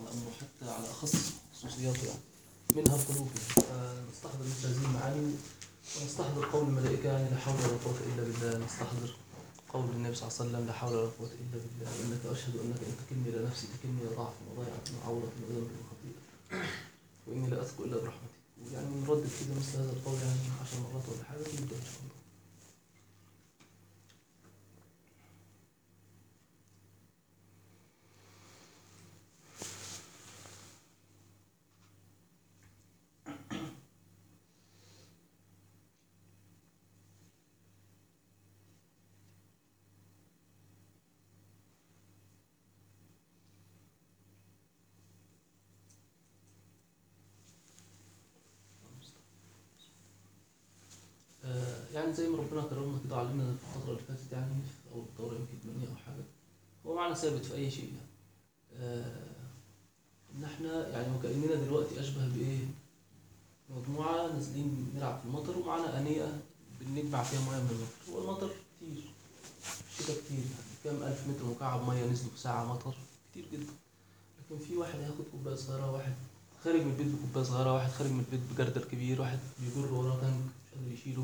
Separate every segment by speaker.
Speaker 1: أو حتى على أخص خصوصياته يعني منها القلوب يعني فنستحضر مثل هذه المعاني ونستحضر قول الملائكة يعني لا حول ولا قوة إلا بالله نستحضر قول النبي صلى الله عليه وسلم لا حول ولا قوة إلا بالله إنك أشهد أنك إن تكلني إلى نفسي تكلني إلى ضعف وضيعة وعورة وذنب وخطيئة وإني لا أثق إلا برحمتك يعني نردد كده مثل هذا القول يعني عشر مرات ولا حاجة نبدأ إن شاء الله آه، يعني زي ما ربنا كرمنا كده علمنا في الفترة اللي فاتت يعني في أول الدورة يمكن ثمانية أو حاجة هو معنى ثابت في أي شيء يعني آه، إن إحنا يعني وكأننا دلوقتي أشبه بإيه؟ مجموعة نازلين نلعب في المطر ومعانا أنية بنجمع فيها مية من المطر هو المطر كتير الشتاء كتير يعني كام ألف متر مكعب مية نزلوا في ساعة مطر كتير جدا لكن في واحد هياخد كوباية صغيرة واحد خارج من البيت بكوباية صغيرة واحد خارج من البيت بجردل كبير واحد بيجر وراه تانك مش قادر يشيله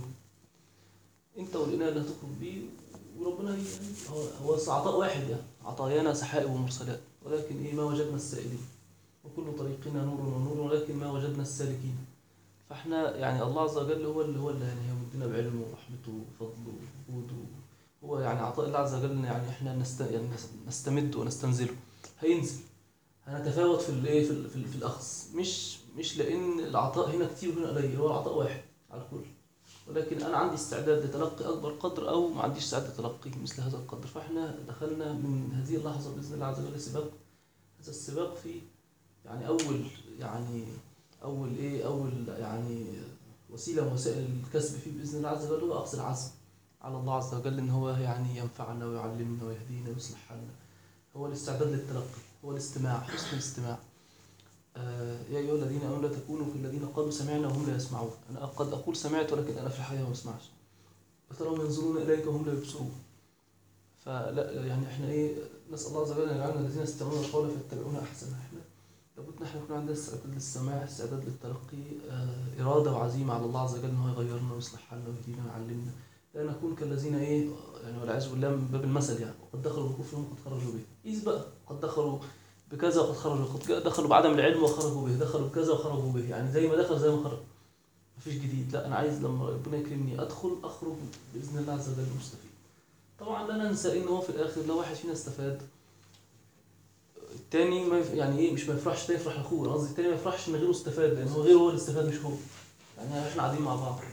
Speaker 1: انت والإناء اللي هتخرج بيه وربنا يعني هو هو عطاء واحد يعني عطايانا سحائب ومرسلات ولكن ايه ما وجدنا السائلين وكل طريقنا نور ونور ولكن ما وجدنا السالكين فاحنا يعني الله عز وجل هو اللي هو اللي يعني يمدنا بعلمه ورحمته وفضله وجوده هو يعني عطاء الله عز وجل يعني احنا نست يعني نستمد ونستنزله هينزل هنتفاوت في الايه في, ال- في, ال- في الاخذ مش مش لان العطاء هنا كتير وهنا قليل هو العطاء واحد على الكل ولكن انا عندي استعداد لتلقي اكبر قدر او ما عنديش استعداد لتلقي مثل هذا القدر فاحنا دخلنا من هذه اللحظه باذن الله عز وجل سباق هذا السباق في يعني اول يعني اول ايه اول يعني وسيله من وسائل الكسب فيه باذن الله عز وجل هو اخذ العزم على الله عز وجل ان هو يعني ينفعنا ويعلمنا ويهدينا ويصلح حالنا هو الاستعداد للتلقي هو الاستماع حسن الاستماع آه، يا ايها الذين امنوا لا تكونوا كالذين قالوا سمعنا وهم لا يسمعون انا قد اقول سمعت ولكن انا في الحقيقه ما بسمعش وتراهم ينظرون اليك وهم لا يبصرون فلا يعني احنا ايه نسال الله عز وجل ان يجعلنا الذين يستمعون القول فيتبعون احسنه احنا لابد ان احنا يكون عندنا استعداد للسماع استعداد للتلقي آه، اراده وعزيمه على الله عز وجل ان هو يغيرنا ويصلح حالنا ويهدينا ويعلمنا لا نكون كالذين ايه يعني والعياذ بالله من باب المثل يعني قد دخلوا بالكفر وقد خرجوا به قيس بقى قد دخلوا بكذا وقد خرجوا قد دخلوا بعدم العلم وخرجوا به دخلوا بكذا وخرجوا به يعني زي ما دخل زي ما خرج مفيش جديد لا انا عايز لما ربنا يكرمني ادخل اخرج باذن الله عز وجل مستفيد طبعا لا ننسى ان هو في الاخر لو واحد فينا استفاد التاني ما يف... يعني ايه مش ما يفرحش التاني يفرح لاخوه أنا قصدي التاني ما يفرحش ان غيره استفاد لان هو غيره هو اللي استفاد مش هو يعني احنا قاعدين مع بعض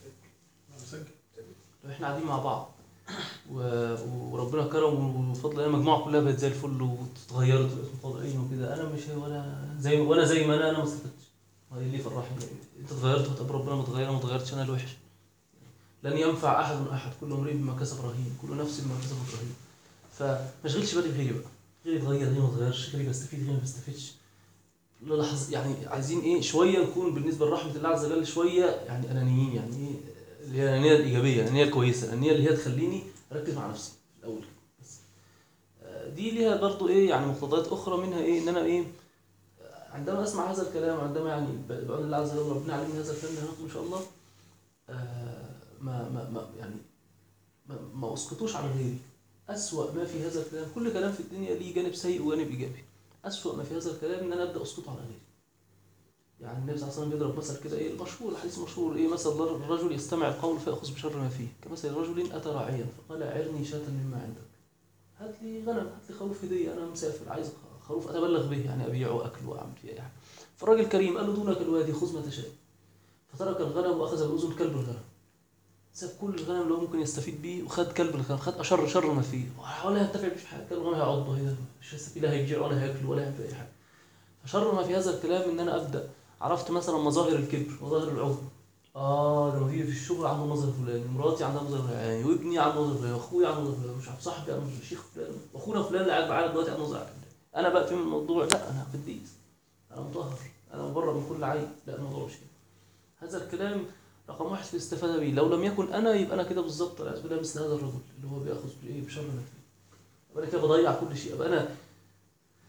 Speaker 1: لو احنا قاعدين مع بعض و... وربنا كرم وبفضل الله المجموعه كلها بقت زي الفل واتغيرت وبقت متواضعين وكده انا مش ولا زي وانا زي ما انا انا ما استفدتش ما اللي يفرحني انت اتغيرت وتقابل ربنا ما اتغير ما اتغيرتش انا الوحش لن ينفع احد من احد كل امرئ بما كسب رهين كل نفس بما كسبت رهين فما اشغلش بالي بغيري بقى غيري يتغير غيري ما اتغيرش غيري بيستفيد غيري ما بيستفيدش لحظة يعني عايزين ايه شويه نكون بالنسبه لرحمه الله عز وجل شويه يعني انانيين يعني ايه اللي هي الانانيه الايجابيه الانانيه الكويسه الانانيه اللي هي تخليني اركز مع نفسي في الاول بس آه، دي ليها برضو ايه يعني مقتضيات اخرى منها ايه ان انا ايه آه، عندما اسمع هذا الكلام عندما يعني ب- بعون الله عز وجل ربنا علمني هذا الكلام هناك ان شاء الله آه، ما ما ما يعني ما, ما اسقطوش على غيري أسوأ ما في هذا الكلام كل كلام في الدنيا ليه جانب سيء وجانب إيجابي أسوأ ما في هذا الكلام إن أنا أبدأ أسقطه على غيري يعني النبي صلى الله عليه وسلم بيضرب مثل كده إيه المشهور الحديث المشهور إيه مثل الرجل يستمع القول فيأخذ بشر ما فيه كمثل رجل أتى راعيا فقال أعرني شاة مما عندك هات لي غنم هات لي خروف هدية أنا مسافر عايز خروف أتبلغ به يعني أبيعه وأكله وأعمل فيه أي حاجة فالراجل كريم قال له دونك الوادي خذ ما تشاء فترك الغنم وأخذ بالأذن كلب الغنم ساب كل الغنم اللي هو ممكن يستفيد بيه وخد كلب الغنم خد أشر شر ما فيه ولا ينتفع بيه في حاجة كلب الغنم هيعضه هي مش هيستفيد لا هيبيع ولا هياكله ولا هيعمل أي حاجة فشر ما في هذا الكلام إن أنا أبدأ عرفت مثلا مظاهر الكبر مظاهر العجب اه ده مديري في الشغل عنده مظهر فلاني مراتي عندها مظهر فلاني وابني عنده مظهر فلاني واخويا عنده مظهر فلاني مش عارف صاحبي عنده مظهر شيخ فلان واخونا فلان اللي قاعد معانا دلوقتي عنده مظهر فلان. انا بقى في من الموضوع لا انا قديس انا مطهر انا مبرر من كل عيب لا الموضوع مش كده هذا الكلام رقم واحد في الاستفاده بيه لو لم يكن انا يبقى انا كده بالظبط والعياذ بالله مثل هذا الرجل اللي هو بياخذ بايه بشر ما فيه يبقى انا كده بضيع كل شيء ابقى انا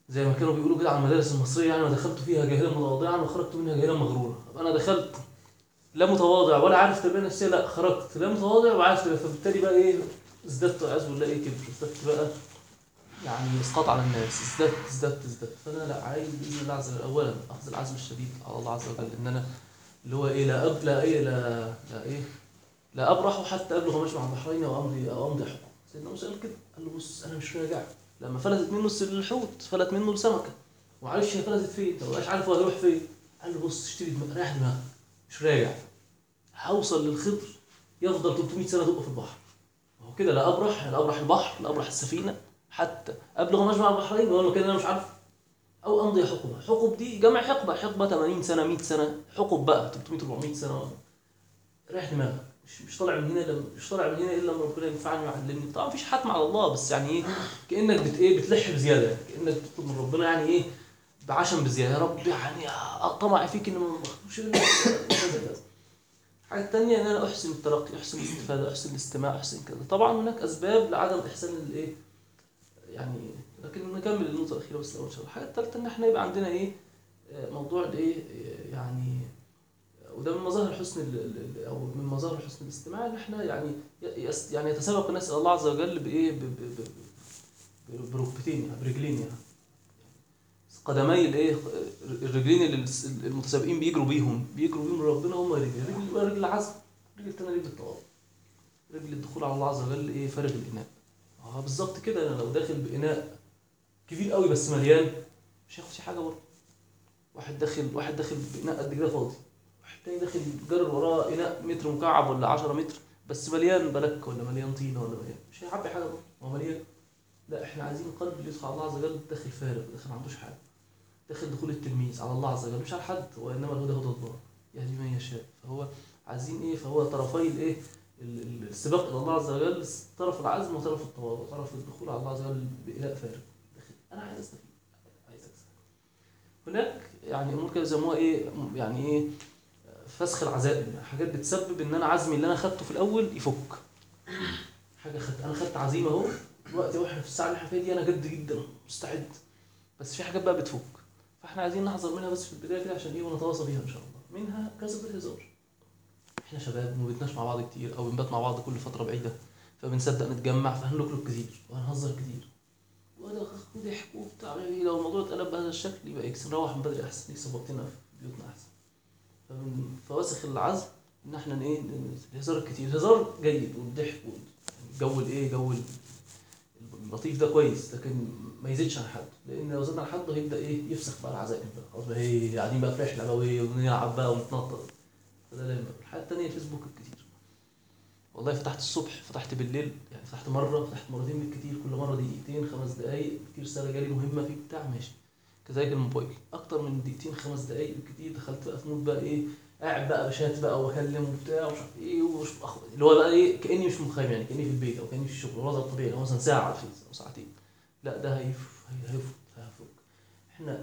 Speaker 1: زي ما كانوا بيقولوا كده على المدارس المصريه يعني ما دخلت فيها جاهلا متواضعا وخرجت منها جاهلا مغرورا أبقى انا دخلت لا متواضع ولا عارف تربيه نفسيه لا خرجت لا متواضع وعارف تربية فبالتالي بقى ايه ازددت والعياذ بالله ايه كبر ازددت بقى يعني اسقاط على الناس ازددت ازددت ازددت فانا لا عايز باذن الله عز وجل اولا اخذ العزم الشديد على الله عز وجل ان انا اللي هو ايه لا أب لا ايه لا لا ايه لا ابرح حتى ابلغ مجمع البحرين وامضي او امضي حكم سيدنا موسى قال كده قال له بص انا مش راجع لما فلتت منه الس- الحوت فلت منه السمكه ومعرفش هي فلتت فين ما بقاش عارف هو هيروح فين قال له بص اشتري دماغ ريح دماغك مش راجع هوصل للخضر يفضل 300 سنه تبقى في البحر هو كده لا ابرح لا ابرح البحر لا ابرح السفينه حتى ابلغ مجمع البحرين وهو مكان انا مش عارف او امضي حقبه حقب دي جمع حقبه حقبه 80 سنه 100 سنه حقب بقى 300 400 سنه ريح دماغك مش مش طالع من هنا لما مش طالع من هنا الا لما ربنا ينفعني ويعلمني طبعا مفيش حتم على الله بس يعني ايه كانك بت ايه بتلح بزياده كانك بتطلب من ربنا يعني ايه بعشم بزياده يا رب يعني طمع فيك ان ما مش كذا كذا الحاجه الثانيه ان انا احسن التلقي احسن الاستفاده احسن الاستماع احسن كذا طبعا هناك اسباب لعدم احسان الايه يعني لكن نكمل النقطه الاخيره بس الاول ان شاء الله الحاجه الثالثه ان احنا يبقى عندنا ايه آه، موضوع الايه آه، يعني وده من مظاهر حسن ال- ال- ال- او من مظاهر حسن الاستماع ان احنا يعني ي- يس- يعني يتسابق الناس الى الله عز وجل بايه ب- ب- ب- ب- بركبتين يعني برجلين يعني قدمي الايه الرجلين اللي الس- المتسابقين بيجروا بيهم بيجروا بيهم لربنا هم رجل رجل رجل العزم رجل التانية رجل التواضع رجل الدخول على الله عز وجل ايه فارغ الاناء اه بالظبط كده انا لو داخل باناء كبير قوي بس مليان مش هياخد فيه حاجه برضه واحد داخل واحد داخل باناء قد كده فاضي واحد تاني داخل جرر وراه اناء متر مكعب ولا 10 متر بس مليان بلك ولا مليان طينه ولا مليان مش هيعبي حاجه برضه هو مليان لا احنا عايزين قلب اللي يدخل على الله عز وجل داخل فارغ داخل ما عندوش حاجه داخل دخول التلميذ على الله عز وجل مش على حد وانما الهدى هدى الله يهدي من يشاء فهو عايزين ايه فهو طرفي الايه ال- ال- السباق الى الله عز وجل طرف العزم وطرف التواضع طرف الدخول على الله عز وجل بإناء فارغ داخل انا عايز استفيد عايز اكسب هناك يعني امور كده يسموها ايه يعني ايه فسخ العزائم يعني حاجات بتسبب ان انا عزمي اللي انا خدته في الاول يفك حاجه خدت انا خدت عزيمه اهو دلوقتي واحنا في الساعه اللي احنا فيها دي انا جد جدا مستعد بس في حاجات بقى بتفك فاحنا عايزين نحذر منها بس في البدايه كده عشان ايه ونتواصى بيها ان شاء الله منها كسب الهزار احنا شباب ما بنتناش مع بعض كتير او بنبات مع بعض كل فتره بعيده فبنصدق نتجمع فهنلوكلوك كتير وهنهزر كتير وده ضحك وبتاع إيه، لو الموضوع اتقلب بهذا الشكل يبقى اكس نروح من بدري احسن نكسب وقتنا في بيوتنا احسن فمن فواسخ العزم ان احنا ايه الهزار الكتير الهزار جيد والضحك والجو الايه جو ال- اللطيف ده كويس لكن ما يزيدش عن حد لان لو زاد عن حد هيبدا ايه يفسخ بقى العزائم بقى خلاص بقى ايه قاعدين بقى في رحله بقى وايه ونلعب بقى ونتنطط فده لا ينبغي الحاجه الثانيه الفيسبوك الكتير والله فتحت الصبح فتحت بالليل يعني فتحت مره فتحت مرتين بالكتير كل مره دقيقتين خمس دقائق كتير رساله جالي مهمه في بتاع ماشي كذلك الموبايل اكتر من دقيقتين خمس دقائق بالكتير دخلت بقى في مود بقى ايه قاعد بقى بشات بقى واكلم وبتاع ومش عارف ايه ومش أخ- اللي هو بقى ايه كاني مش مخيم يعني كاني في البيت او كاني في الشغل الوضع الطبيعي هو مثلا ساعه على الفيس او ساعتين لا ده هيف هيفك هيفك احنا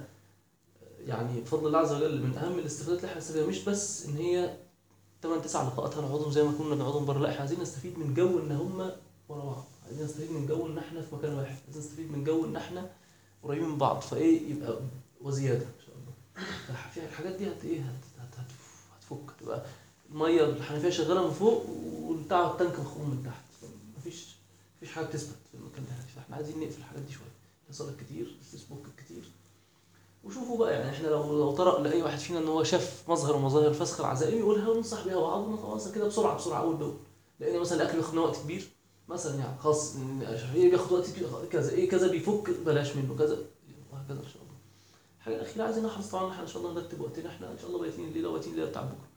Speaker 1: يعني بفضل الله عز وجل من اهم الاستفادات اللي احنا هنستفيدها مش بس ان هي 8 9 لقاءات هنقعدهم زي ما كنا بنقعدهم بره لا احنا عايزين نستفيد من جو ان هم ورا بعض عايزين نستفيد من جو ان احنا في مكان واحد عايزين نستفيد من جو ان احنا قريبين من بعض فايه يبقى وزياده ان شاء الله ففي الحاجات دي هت ايه هت هت هت هتفك هتبقى الميه الحنفيه شغاله من فوق والبتاع التانك مخروم من تحت مفيش مفيش حاجه بتثبت في المكان اللي احنا فيه فاحنا عايزين نقفل الحاجات دي شويه الاتصال الكتير الفيسبوك الكتير وشوفوا بقى يعني احنا لو لو طرق لاي واحد فينا ان هو شاف مظهر من مظاهر فسخ العزائم يقولها وننصح بيها بعض ونتواصل كده بسرعه بسرعه اول باول لان مثلا الاكل بياخد لنا وقت كبير مثلا يعني خاص مش عارف ايه بياخد وقت كبير كذا ايه كذا بيفك بلاش منه كذا وهكذا ان شاء الله الحاجه الاخيره عايزين نحرص طبعا ان احنا ان شاء الله نرتب وقتنا احنا ان شاء الله بايتين الليله وبايتين الليله بتاع بكره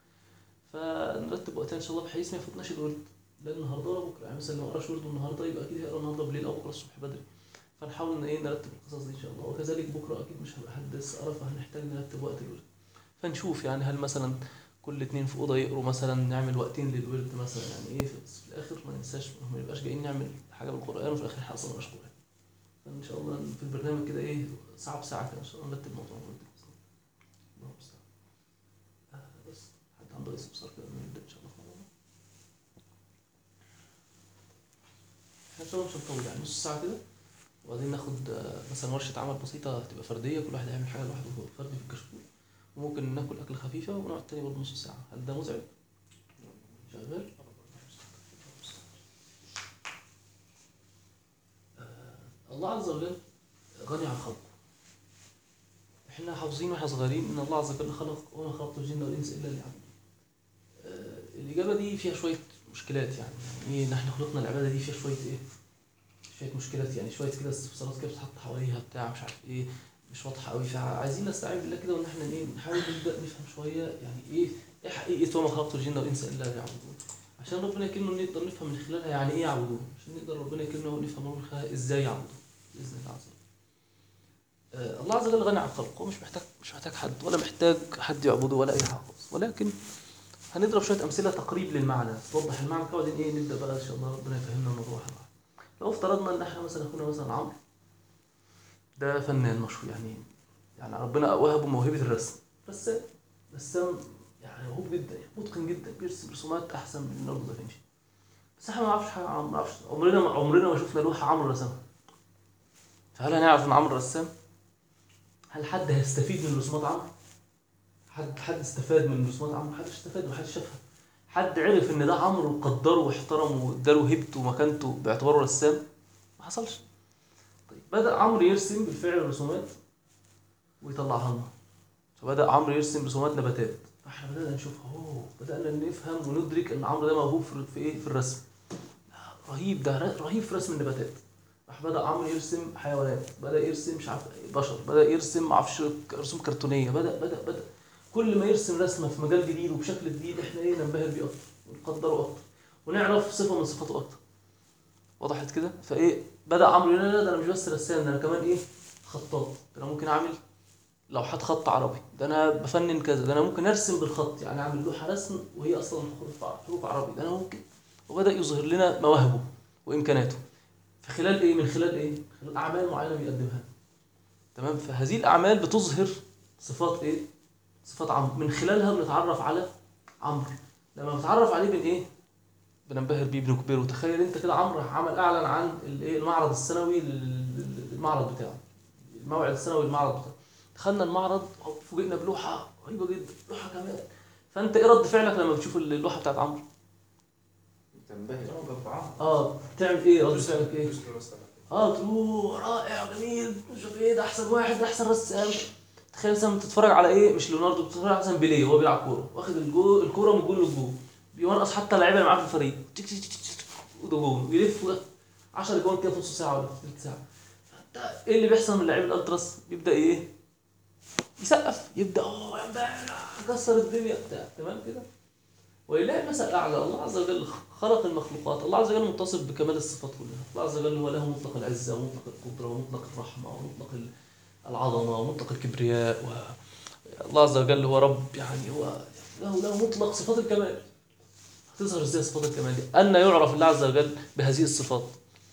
Speaker 1: فنرتب وقتنا ان شاء الله بحيث ما يفوتناش الورد لا النهارده ولا بكره يعني مثلا لو قراش ورد النهارده يبقى اكيد هيقرا النهارده بالليل او بكره الصبح بدري فنحاول ان ايه نرتب القصص دي ان شاء الله وكذلك بكره اكيد مش هبقى حد لسه قرا فهنحتاج نرتب وقت الورد فنشوف يعني هل مثلا كل اتنين في اوضه يقروا مثلا نعمل وقتين للورد مثلا يعني ايه بس في الاخر ما ننساش ما نبقاش جايين نعمل حاجه بالقران وفي الاخر احنا اصلا مش قران فان شاء الله في البرنامج كده ايه ساعه بساعه كده ان شاء الله نرتب موضوع الورد بإذن الله. الله المستعان. آه، بس حد عنده اي استفسار كده نبدا ان شاء الله في الموضوع احنا ان شاء الله مش هنطول يعني نص ساعه كده وبعدين ناخد آه، مثلا ورشه عمل بسيطه تبقى فرديه كل واحد يعمل حاجه لوحده هو فردي في الكشكول وممكن ناكل اكله خفيفه ونقعد تاني برضه نص ساعه هل ده مزعج؟ شغال؟ آه، الله عز وجل غني عن خلقه احنا حافظين واحنا صغيرين ان الله عز وجل خلق وما خلقت الجن والانس الا ليعبدون آه، الاجابه دي فيها شويه مشكلات يعني يعني ايه نحن خلقنا العباده دي فيها شويه ايه شويه مشكلات يعني شويه كده استفسارات كده بتتحط حواليها بتاع مش عارف ايه مش واضحه قوي فعايزين نستعين بالله كده وان احنا ايه نحاول نبدا نفهم شويه يعني ايه ايه حقيقه وما خلقت الجن والانس الا ليعبدون عشان ربنا يكرمنا نقدر نفهم من خلالها يعني ايه يعبدون عشان نقدر ربنا يكرمنا ونفهم من خلالها ازاي يعبدون باذن الله عز وجل آه، الله عز وجل غني عن خلقه هو مش محتاج مش محتاج حد ولا محتاج حد يعبده ولا اي حاجه خالص ولكن هنضرب شويه امثله تقريب للمعنى توضح المعنى كده وبعدين ايه نبدا بقى ان شاء الله ربنا يفهمنا الموضوع واحد واحد لو افترضنا ان احنا مثلا اخونا مثلا عمرو ده فنان مشهور يعني يعني ربنا وهبه موهبه الرسم رسام رسام يعني موهوب جدا يعني متقن جدا بيرسم رسومات احسن من ليوناردو دافنشي بس احنا ما نعرفش حاجه عن عمرو ما نعرفش عمرنا ما عمرنا ما شفنا لوحه عمرو رسمها فهل هنعرف ان عمرو رسام؟ هل حد هيستفيد من رسومات عمرو؟ حد حد استفاد من رسومات عمرو؟ محدش استفاد محدش شافها. حد عرف ان ده عمرو وقدره واحترمه واداله هيبته ومكانته باعتباره رسام؟ ما حصلش. طيب بدأ عمرو يرسم بالفعل رسومات ويطلعها لنا. فبدأ عمرو يرسم رسومات نباتات. فاحنا بدأنا نشوف اوه بدأنا نفهم وندرك ان عمرو ده موهوب في في ايه؟ في الرسم. رهيب ده رهيب في رسم النباتات. راح بدا عمرو يرسم حيوانات بدا يرسم مش عارف إيه، بشر بدا يرسم ما اعرفش رسوم كرتونيه بدا بدا بدا كل ما يرسم رسمه في مجال جديد وبشكل جديد احنا ايه ننبهر بيه اكتر ونقدره اكتر ونعرف صفه من صفاته اكتر وضحت كده فايه بدا عمرو يقول لا لا ده انا مش بس رسام ده انا كمان ايه خطاط ده انا ممكن اعمل لوحات خط عربي ده انا بفنن كذا ده انا ممكن ارسم بالخط يعني اعمل لوحه رسم وهي اصلا حروف حروف عربي ده انا ممكن وبدا يظهر لنا مواهبه وامكاناته في خلال ايه من خلال ايه من خلال اعمال معينه بيقدمها تمام فهذه الاعمال بتظهر صفات ايه صفات عمرو من خلالها بنتعرف على عمرو لما بنتعرف عليه بن ايه بننبهر بيه بنكبره تخيل انت كده عمرو عمل اعلن عن الايه المعرض السنوي لل- للمعرض بتاعه الموعد السنوي للمعرض بتاعه دخلنا المعرض فوجئنا بلوحه رهيبه جدا لوحه كمان فانت ايه رد فعلك لما بتشوف اللوحه بتاعت عمرو
Speaker 2: تنبهر
Speaker 1: اه بتعمل ايه رد فعلك ايه اه تروح رائع جميل مش عارف ايه ده احسن واحد ده احسن رسام تخيل مثلا بتتفرج على ايه مش ليوناردو بتتفرج على مثلا بيليه وهو بيلعب كوره واخد الجو الكوره من جول للجول بيونقص حتى اللعيبه اللي معاه في الفريق تك تك تك تك وده جول ويلف 10 جوان كده في نص ساعه ولا في ثلث ساعه فانت ايه اللي بيحصل من لعيب الالتراس بيبدا ايه يسقف يبدا اه يا امبارح كسر الدنيا بتاع تمام كده ولله المثل الاعلى الله عز وجل خلق المخلوقات الله عز وجل متصف بكمال الصفات كلها الله عز وجل هو له مطلق العزه ومطلق القدره ومطلق الرحمه ومطلق ال- العظمه ومطلق الكبرياء و... الله عز وجل هو رب يعني هو له له مطلق صفات الكمال هتظهر ازاي صفات الكمال دي أن يعرف الله عز وجل بهذه الصفات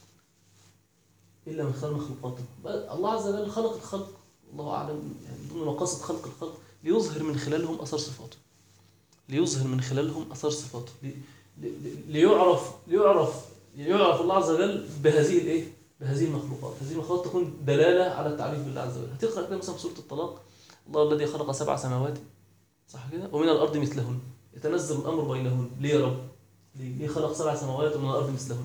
Speaker 1: إلا من خلال مخلوقاته بل الله عز وجل خلق الخلق الله أعلم يعني ضمن مقاصد خلق الخلق ليظهر من خلالهم أثر صفاته ليظهر من خلالهم أثر صفاته لي- لي- لي- ليعرف ليعرف ليعرف الله عز وجل بهذه الإيه؟ بهذه المخلوقات هذه المخلوقات تكون دلالة على التعريف بالله عز وجل هتقرأ كده مثلا في سورة الطلاق الله الذي خلق سبع سماوات صح كده ومن الأرض مثلهن يتنزل الأمر بينهن ليه يا رب ليه ليه خلق سبع سماوات ومن الأرض مثلهن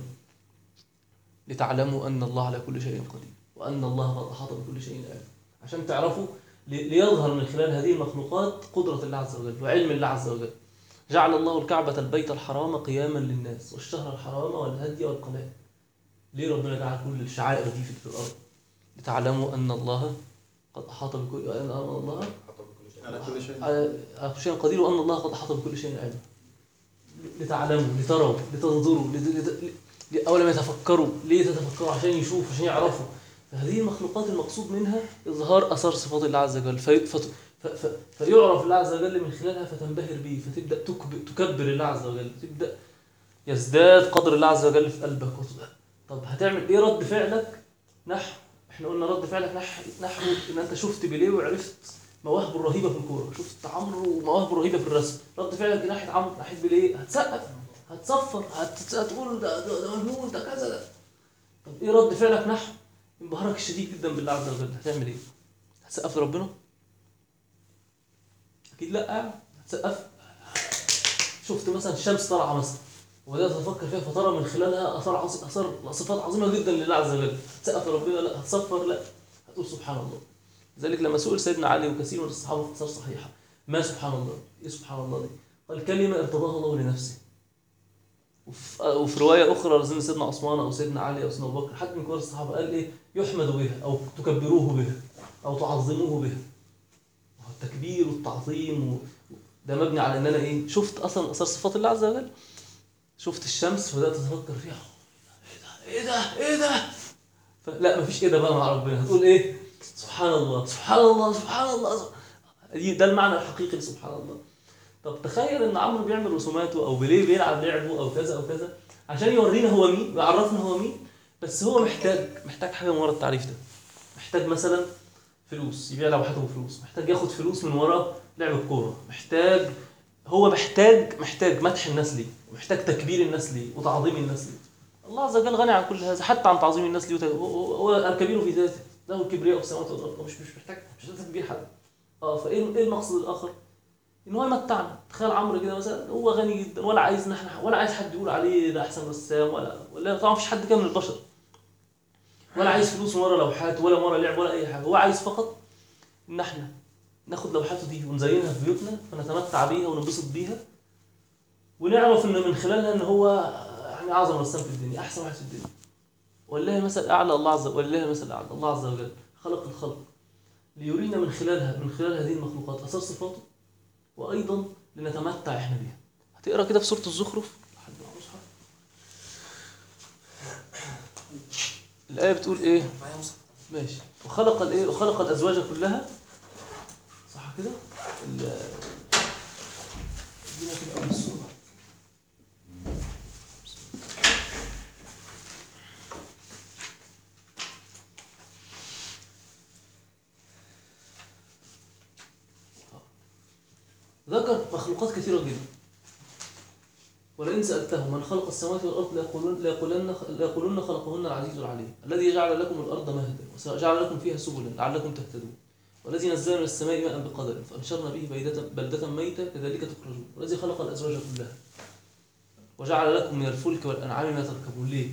Speaker 1: لتعلموا أن الله على كل شيء قدير وأن الله قد أحاط بكل شيء علما عشان تعرفوا لي- ليظهر من خلال هذه المخلوقات قدرة الله عز وجل وعلم الله عز وجل جعل الله الكعبة البيت الحرام قياما للناس والشهر الحرام والهدي والقلائد ليه ربنا جعل كل الشعائر دي في الأرض لتعلموا أن الله قد أحاط بكل أن الله
Speaker 2: على كل شيء
Speaker 1: على على كل شيء قدير وأن الله قد أحاط بكل شيء علما لتعلموا لتروا لتنظروا لت- لت- ل- أولا يتفكروا ليه تتفكروا عشان يشوفوا عشان يعرفوا فهذه المخلوقات المقصود منها إظهار أثر صفات الله عز وجل في فت- ف- ف- فيعرف الله عز وجل من خلالها فتنبهر به فتبدأ تكب- تكبر الله عز وجل تبدأ يزداد قدر الله عز وجل في قلبك وت- طب هتعمل ايه رد فعلك نحو احنا قلنا رد فعلك نحو نحو ان انت شفت بيليه وعرفت مواهبه الرهيبه في الكوره شفت عمرو ومواهبه الرهيبه في الرسم رد فعلك ناحيه عمرو ناحيه بيليه هتسقف هتصفر هت- هتقول ده ده ده مجنون ده كذا ده طب ايه رد فعلك نحو انبهارك الشديد جدا بالله عز وجل هتعمل ايه؟ هتسقف لربنا؟ اكيد لا هتسقف شفت مثلا الشمس طالعه مثلا وبدات تفكر فيها فترى من خلالها اثار عظيم اثار صفات عظيمه جدا لله عز وجل هتسقف لربنا لا هتصفر لا هتقول سبحان الله لذلك لما سئل سيدنا علي وكثير من الصحابه في قصص صحيحه ما سبحان الله ايه سبحان الله دي قال كلمه ارتضاها الله لنفسه وفي, وفي روايه اخرى لزين سيدنا عثمان او سيدنا علي او سيدنا ابو بكر حد من كبار الصحابه قال ايه يحمد بها او تكبروه بها او تعظموه بها وهو التكبير والتعظيم و... ده مبني على ان انا ايه شفت اصلا اثار صفات الله عز وجل شفت الشمس فبدات اتفكر فيها ايه ده ايه ده ايه ده فلا مفيش ايه ده بقى مع ربنا هتقول ايه سبحان الله سبحان الله سبحان الله سبحان دي ده المعنى الحقيقي لسبحان الله طب تخيل ان عمرو بيعمل رسوماته او بليه بيلعب لعبه او كذا او كذا عشان يورينا هو مين ويعرفنا هو مين بس هو محتاج محتاج حاجه من ورا التعريف ده محتاج مثلا فلوس يبيع لوحاته بفلوس محتاج ياخد فلوس من ورا لعب الكوره محتاج هو محتاج محتاج مدح الناس ليه ومحتاج تكبير الناس ليه وتعظيم الناس ليه الله عز وجل غني عن كل هذا حتى عن تعظيم الناس ليه وت- هو هو الكبير في ذاته له الكبرياء في السماوات والارض هو مش مش محتاج مش محتاج تكبير حد اه فايه ايه المقصد الاخر؟ ان هو يمتعنا تخيل عمرو كده مثلا هو غني جدا ولا عايز نحن ولا عايز حد يقول عليه ده احسن رسام ولا ولا طبعا مفيش حد كده من البشر ولا عايز فلوس من ورا لوحات ولا من ورا لعب ولا اي حاجه هو عايز فقط ان احنا ناخد لوحاته دي ونزينها في بيوتنا ونتمتع بيها وننبسط بيها ونعرف ان من خلالها ان هو يعني اعظم رسام في الدنيا احسن واحد في الدنيا ولله المثل الاعلى الله عز وجل ولله المثل الاعلى الله عز وجل خلق الخلق ليرينا من خلالها من خلال هذه المخلوقات اثار صفاته وايضا لنتمتع احنا بيها هتقرا كده في سوره الزخرف حد معاه مصحف الايه بتقول ايه
Speaker 2: معايا مصحف
Speaker 1: ماشي وخلق الايه وخلق الازواج كلها صح كده ال ادينا كده اول الصوره ذكر مخلوقات كثيرة جدا ولئن سألتهم من خلق السماوات والأرض ليقولن ليقولن ليقولن خلقهن العزيز العليم الذي جعل لكم الأرض مهدا وجعل لكم فيها سبلا لعلكم تهتدون والذي نزل من السماء ماء بقدر فأنشرنا به بلدة, بلدة ميتة كذلك تخرجون والذي خلق الأزواج كلها وجعل لكم من الفلك والأنعام ما تركبون ليه؟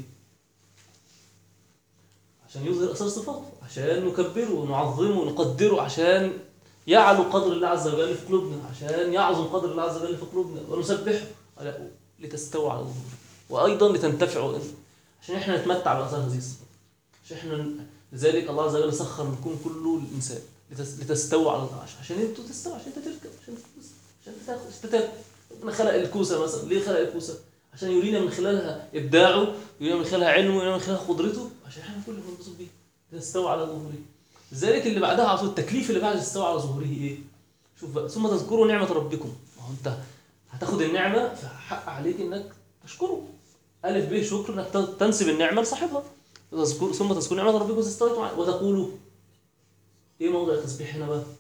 Speaker 1: عشان يظهر أثر صفاته عشان نكبره ونعظمه ونقدره عشان يعلو قدر الله عز وجل في قلوبنا عشان يعظم قدر الله عز وجل في قلوبنا ونسبحه على لتستوى على ظهوره وايضا لتنتفعوا انتم عشان احنا نتمتع باثار هذه الصفات عشان احنا لذلك الله عز وجل سخر الكون كله للانسان لتس- لتستوى على العرش عشان انتوا تستوى عشان انت تركب عشان تفوز عشان تاخد عشان تاكل ربنا خلق الكوسه مثلا ليه خلق الكوسه عشان يرينا من خلالها ابداعه يرينا من خلالها علمه يرينا من خلالها قدرته عشان احنا كلنا ننبسط بيه لتستوى على ظهوره لذلك اللي بعدها على طول التكليف اللي بعد استوى على ظهوره ايه؟ شوف بقى ثم تذكروا نعمة ربكم ما هو انت هتاخد النعمة فحق عليك انك تشكره ألف ب شكر انك تن- تنسب النعمة لصاحبها تذكر ثم تذكروا نعمة ربكم إذا استويتم عليه وتقولوا ايه موضع التسبيح هنا بقى؟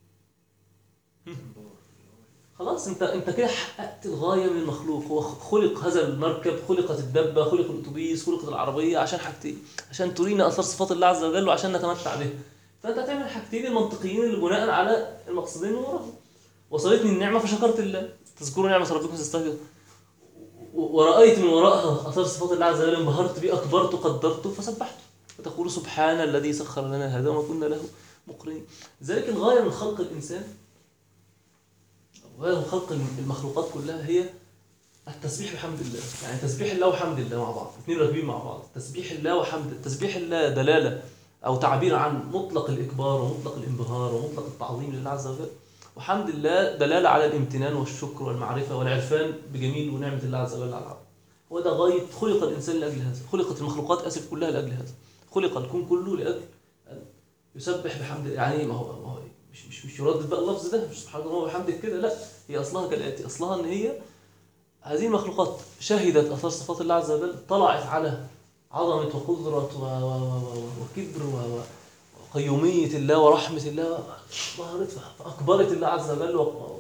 Speaker 1: خلاص انت انت كده حققت الغايه من المخلوق هو خلق هذا المركب خلقت الدبه خلق الاتوبيس خلقت العربيه عشان حاجتين عشان ترينا اثار صفات الله عز وجل وعشان نتمتع بها فانت هتعمل الحاجتين المنطقيين اللي بناء على المقصدين اللي وراهم وصلتني النعمه فشكرت الله تذكروا نعمه ربكم تستغفر ورأيت من وراءها اثار صفات الله عز وجل انبهرت به اكبرت قدرته فسبحته وتقول سبحان الذي سخر لنا هذا وما كنا له مقرنين لذلك الغايه من خلق الانسان وهي خلق المخلوقات كلها هي التسبيح بحمد الله يعني تسبيح الله وحمد الله مع بعض اثنين راكبين مع بعض تسبيح الله وحمد تسبيح الله دلالة أو تعبير عن مطلق الإكبار ومطلق الانبهار ومطلق التعظيم لله عز وجل وحمد الله دلالة على الامتنان والشكر والمعرفة والعرفان بجميل ونعمة الله عز وجل على العبد هو ده غاية خلق الإنسان لأجل هذا خلقت المخلوقات أسف كلها لأجل هذا خلق الكون كله لأجل أن يسبح بحمد يعني ما هو ما هو مش مش مش يردد بقى اللفظ ده مش سبحان الله وبحمدك كده لا هي اصلها كالاتي اصلها ان هي هذه المخلوقات شهدت اثار صفات الله عز وجل طلعت على عظمه وقدره و- و- و- و- وكبر و- و- وقيوميه الله ورحمه الله ظهرت فاكبرت الله عز وجل و-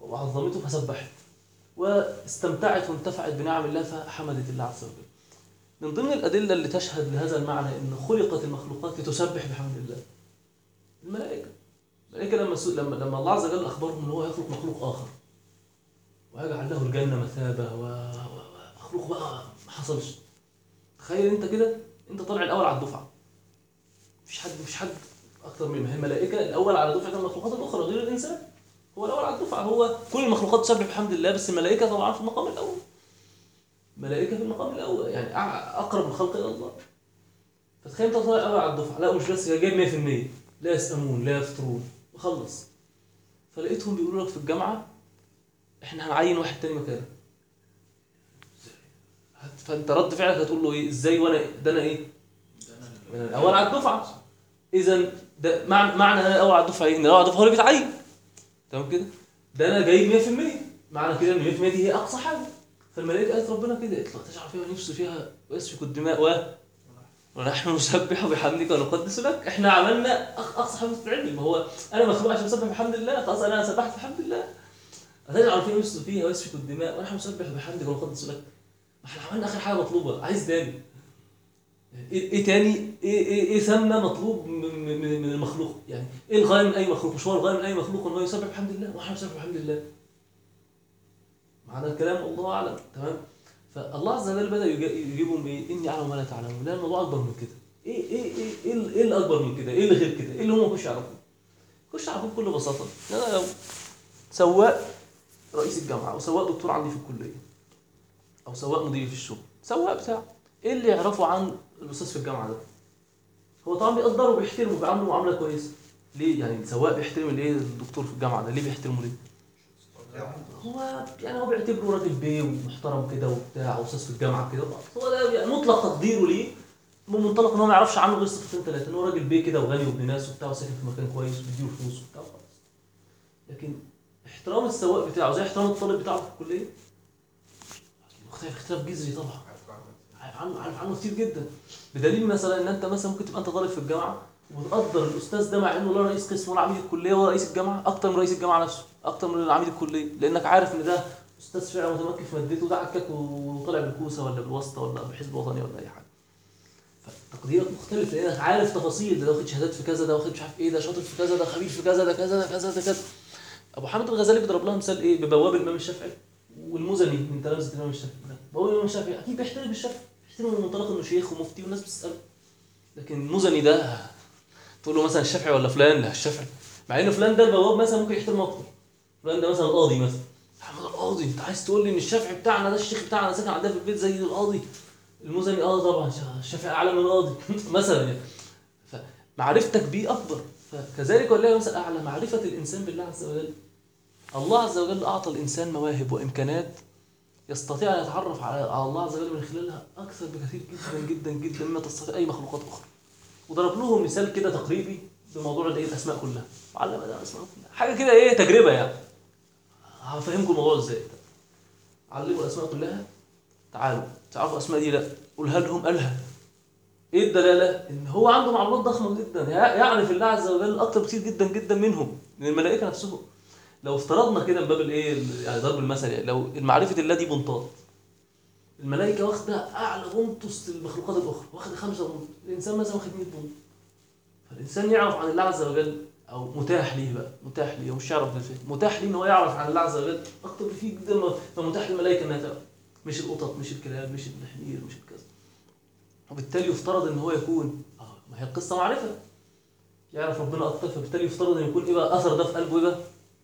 Speaker 1: وعظمته فسبحت واستمتعت وانتفعت بنعم الله فحمدت الله عز وجل من ضمن الأدلة اللي تشهد لهذا المعنى إن خلقت المخلوقات لتسبح بحمد الله الملائكة الملائكة لما سو... لما لما الله عز وجل أخبرهم إن هو يخلق مخلوق آخر ويجعل له الجنة مثابة و... و... مخلوق بقى ما حصلش تخيل أنت كده أنت طالع الأول على الدفعة مفيش حد مفيش حد أكتر من ما هي الملائكة الأول على دفعة المخلوقات الأخرى غير الإنسان هو الأول على الدفعة هو كل المخلوقات تسبح بحمد الله بس الملائكة طبعا في المقام الأول ملائكة في المقام الأول يعني أع- أقرب الخلق إلى الله فتخيل أنت طالع الأول على الدفعة لا مش بس جايب 100% لا يسأمون لا يفطرون وخلص فلقيتهم بيقولوا لك في الجامعة إحنا هنعين واحد تاني مكانك هت- فأنت رد فعلك هتقول له إيه إزاي وأنا ده أنا إيه؟ من الأول على الدفعة إذا ده معنى معنى أنا الأول على الدفعة إيه؟ إن الأول على الدفعة هو اللي بيتعين تمام كده؟ ده أنا جايب 100% معنى كده إن 100% دي هي أقصى حاجة فالملائكة قالت ربنا كده اطلق تجعل فيها نفسه فيها ويسفك الدماء و ونحن نسبح بحمدك ونقدس لك احنا عملنا أق- اقصى حاجه في العلم ما هو انا مخلوق عشان اسبح بحمد الله خلاص انا سبحت بحمد الله هتجعل فيها نفسه فيها ويسفك الدماء ونحن نسبح بحمدك ونقدس لك ما احنا عملنا اخر حاجه مطلوبه عايز تاني ايه إيه تاني ايه ايه, إيه ثم مطلوب من, من, من المخلوق يعني ايه الغايه من اي مخلوق مش هو الغايه من اي مخلوق ان هو يسبح بحمد الله ونحن نسبح بحمد الله معنى الكلام الله اعلم تمام فالله عز وجل بدا يجا- يجيبهم بايه اني اعلم ما لا تعلمون لا الموضوع اكبر من كده ايه ايه ايه ايه, ال- إيه الاكبر من كده ايه اللي غير كده ايه اللي هم ما كانوش يعرفوه كانوش يعرفوه بكل بساطه إن انا لو سواق رئيس الجامعه او سواق دكتور عندي في الكليه او سواق مدير في الشغل سواق بتاع ايه اللي يعرفه عن الاستاذ في الجامعه ده هو طبعا بيقدره وبيحترمه وبيعامله معامله كويسه ليه يعني السواق بيحترم الايه الدكتور في الجامعه ده ليه بيحترمه ليه هو يعني هو بيعتبره راجل بيه ومحترم كده وبتاع واستاذ في الجامعه كده هو ده يعني مطلق تقديره ليه من منطلق ان هو ما يعرفش عنه غير صفتين ثلاثه ان هو راجل بيه كده وغني وابن ناس وبتاع وساكن في مكان كويس وبيديله فلوس وبتاع وخلاص لكن احترام السواق بتاعه زي احترام الطالب بتاعه في الكليه مختلف اختلاف جذري طبعا عارف عنه عارف عنه كتير جدا بدليل مثلا ان انت مثلا ممكن تبقى انت طالب في الجامعه وتقدر الاستاذ ده مع انه لا رئيس قسم ولا عميد الكليه ولا رئيس الجامعه اكتر من رئيس الجامعه نفسه اكتر من عميد الكليه لانك عارف ان ده استاذ فعلا متمكن في مادته ده عكاك وطالع بالكوسه ولا بالواسطه ولا بالحزب الوطني ولا اي حاجه فتقديرك مختلف لانك عارف تفاصيل ده واخد شهادات في كذا ده واخد مش عارف ايه ده شاطر في كذا ده خبير في كذا ده كذا ده كذا ده كذا ابو حامد الغزالي بيضرب لها مثال ايه ببواب الامام الشافعي والمزني من تلامذه الامام الشافعي بواب الامام الشافعي اكيد بيحترم الشافعي بيحترمه من منطلق انه شيخ ومفتي والناس بتساله لكن المزني ده تقول له مثلا الشافعي ولا فلان لا الشافعي مع ان فلان ده البواب مثلا ممكن يحترمه اكتر فلان ده مثلا القاضي مثلا محمد القاضي انت عايز تقول لي ان الشافعي بتاعنا ده الشيخ بتاعنا ساكن عندنا في البيت زي القاضي المزني اه طبعا الشافعي اعلى من القاضي مثلا يعني فمعرفتك بيه اكبر فكذلك والله مثلا اعلى معرفه الانسان بالله عز وجل الله عز وجل اعطى الانسان مواهب وامكانات يستطيع ان يتعرف على على الله عز وجل من خلالها اكثر بكثير جدا جدا جدا مما تستطيع اي مخلوقات اخرى وضرب لهم مثال كده تقريبي بموضوع الايه الاسماء كلها وعلم ادم الاسماء كلها حاجه كده ايه تجربه يعني هفهمكم الموضوع ازاي علموا الاسماء كلها تعالوا تعرفوا الاسماء دي لا قولها لهم قالها ايه الدلاله ان هو عنده معلومات ضخمه جدا يع- يعرف الله عز وجل اكتر كتير جدا جدا منهم من الملائكه نفسهم لو افترضنا كده من باب الايه يعني ضرب المثل يعني لو المعرفه الله دي بنطاط الملائكه واخده اعلى بنط وسط المخلوقات الاخرى واخده خمسه بنط الانسان مثلا واخد 100 بنط فالانسان يعرف عن الله عز وجل او متاح ليه بقى متاح ليه هو مش يعرف بالفهم متاح ليه ان هو يعرف عن الله عز وجل اكتر بكتير جدا ما- ما متاح للملائكه انها تعرف مش القطط مش الكلاب مش الحمير مش الكذا وبالتالي يفترض ان هو يكون اه ما هي القصه معرفه يعرف ربنا اكتر فبالتالي يفترض ان يكون ايه بقى اثر ده في قلبه ايه بقى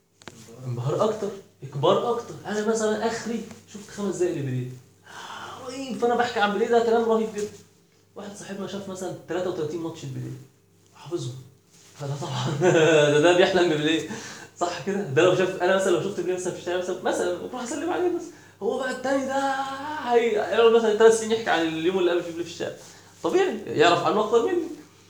Speaker 1: انبهار اكتر اكبار اكتر انا مثلا اخري شفت خمس دقايق لبليه آه، رهيب فانا بحكي عن بليه ده كلام رهيب جدا واحد صاحبنا شاف مثلا 33 ماتش البليه حافظهم فده طبعا ده ده بيحلم ببليه صح كده ده لو شاف انا مثلا لو شفت بليه مثلا في الشارع مثلا مثلا بروح اسلم عليه بس هو بقى التاني ده هي هيقعد مثلا ثلاث سنين يحكي عن اليوم اللي قابل فيه بليه في الشارع طبيعي يعرف عنه اكتر مني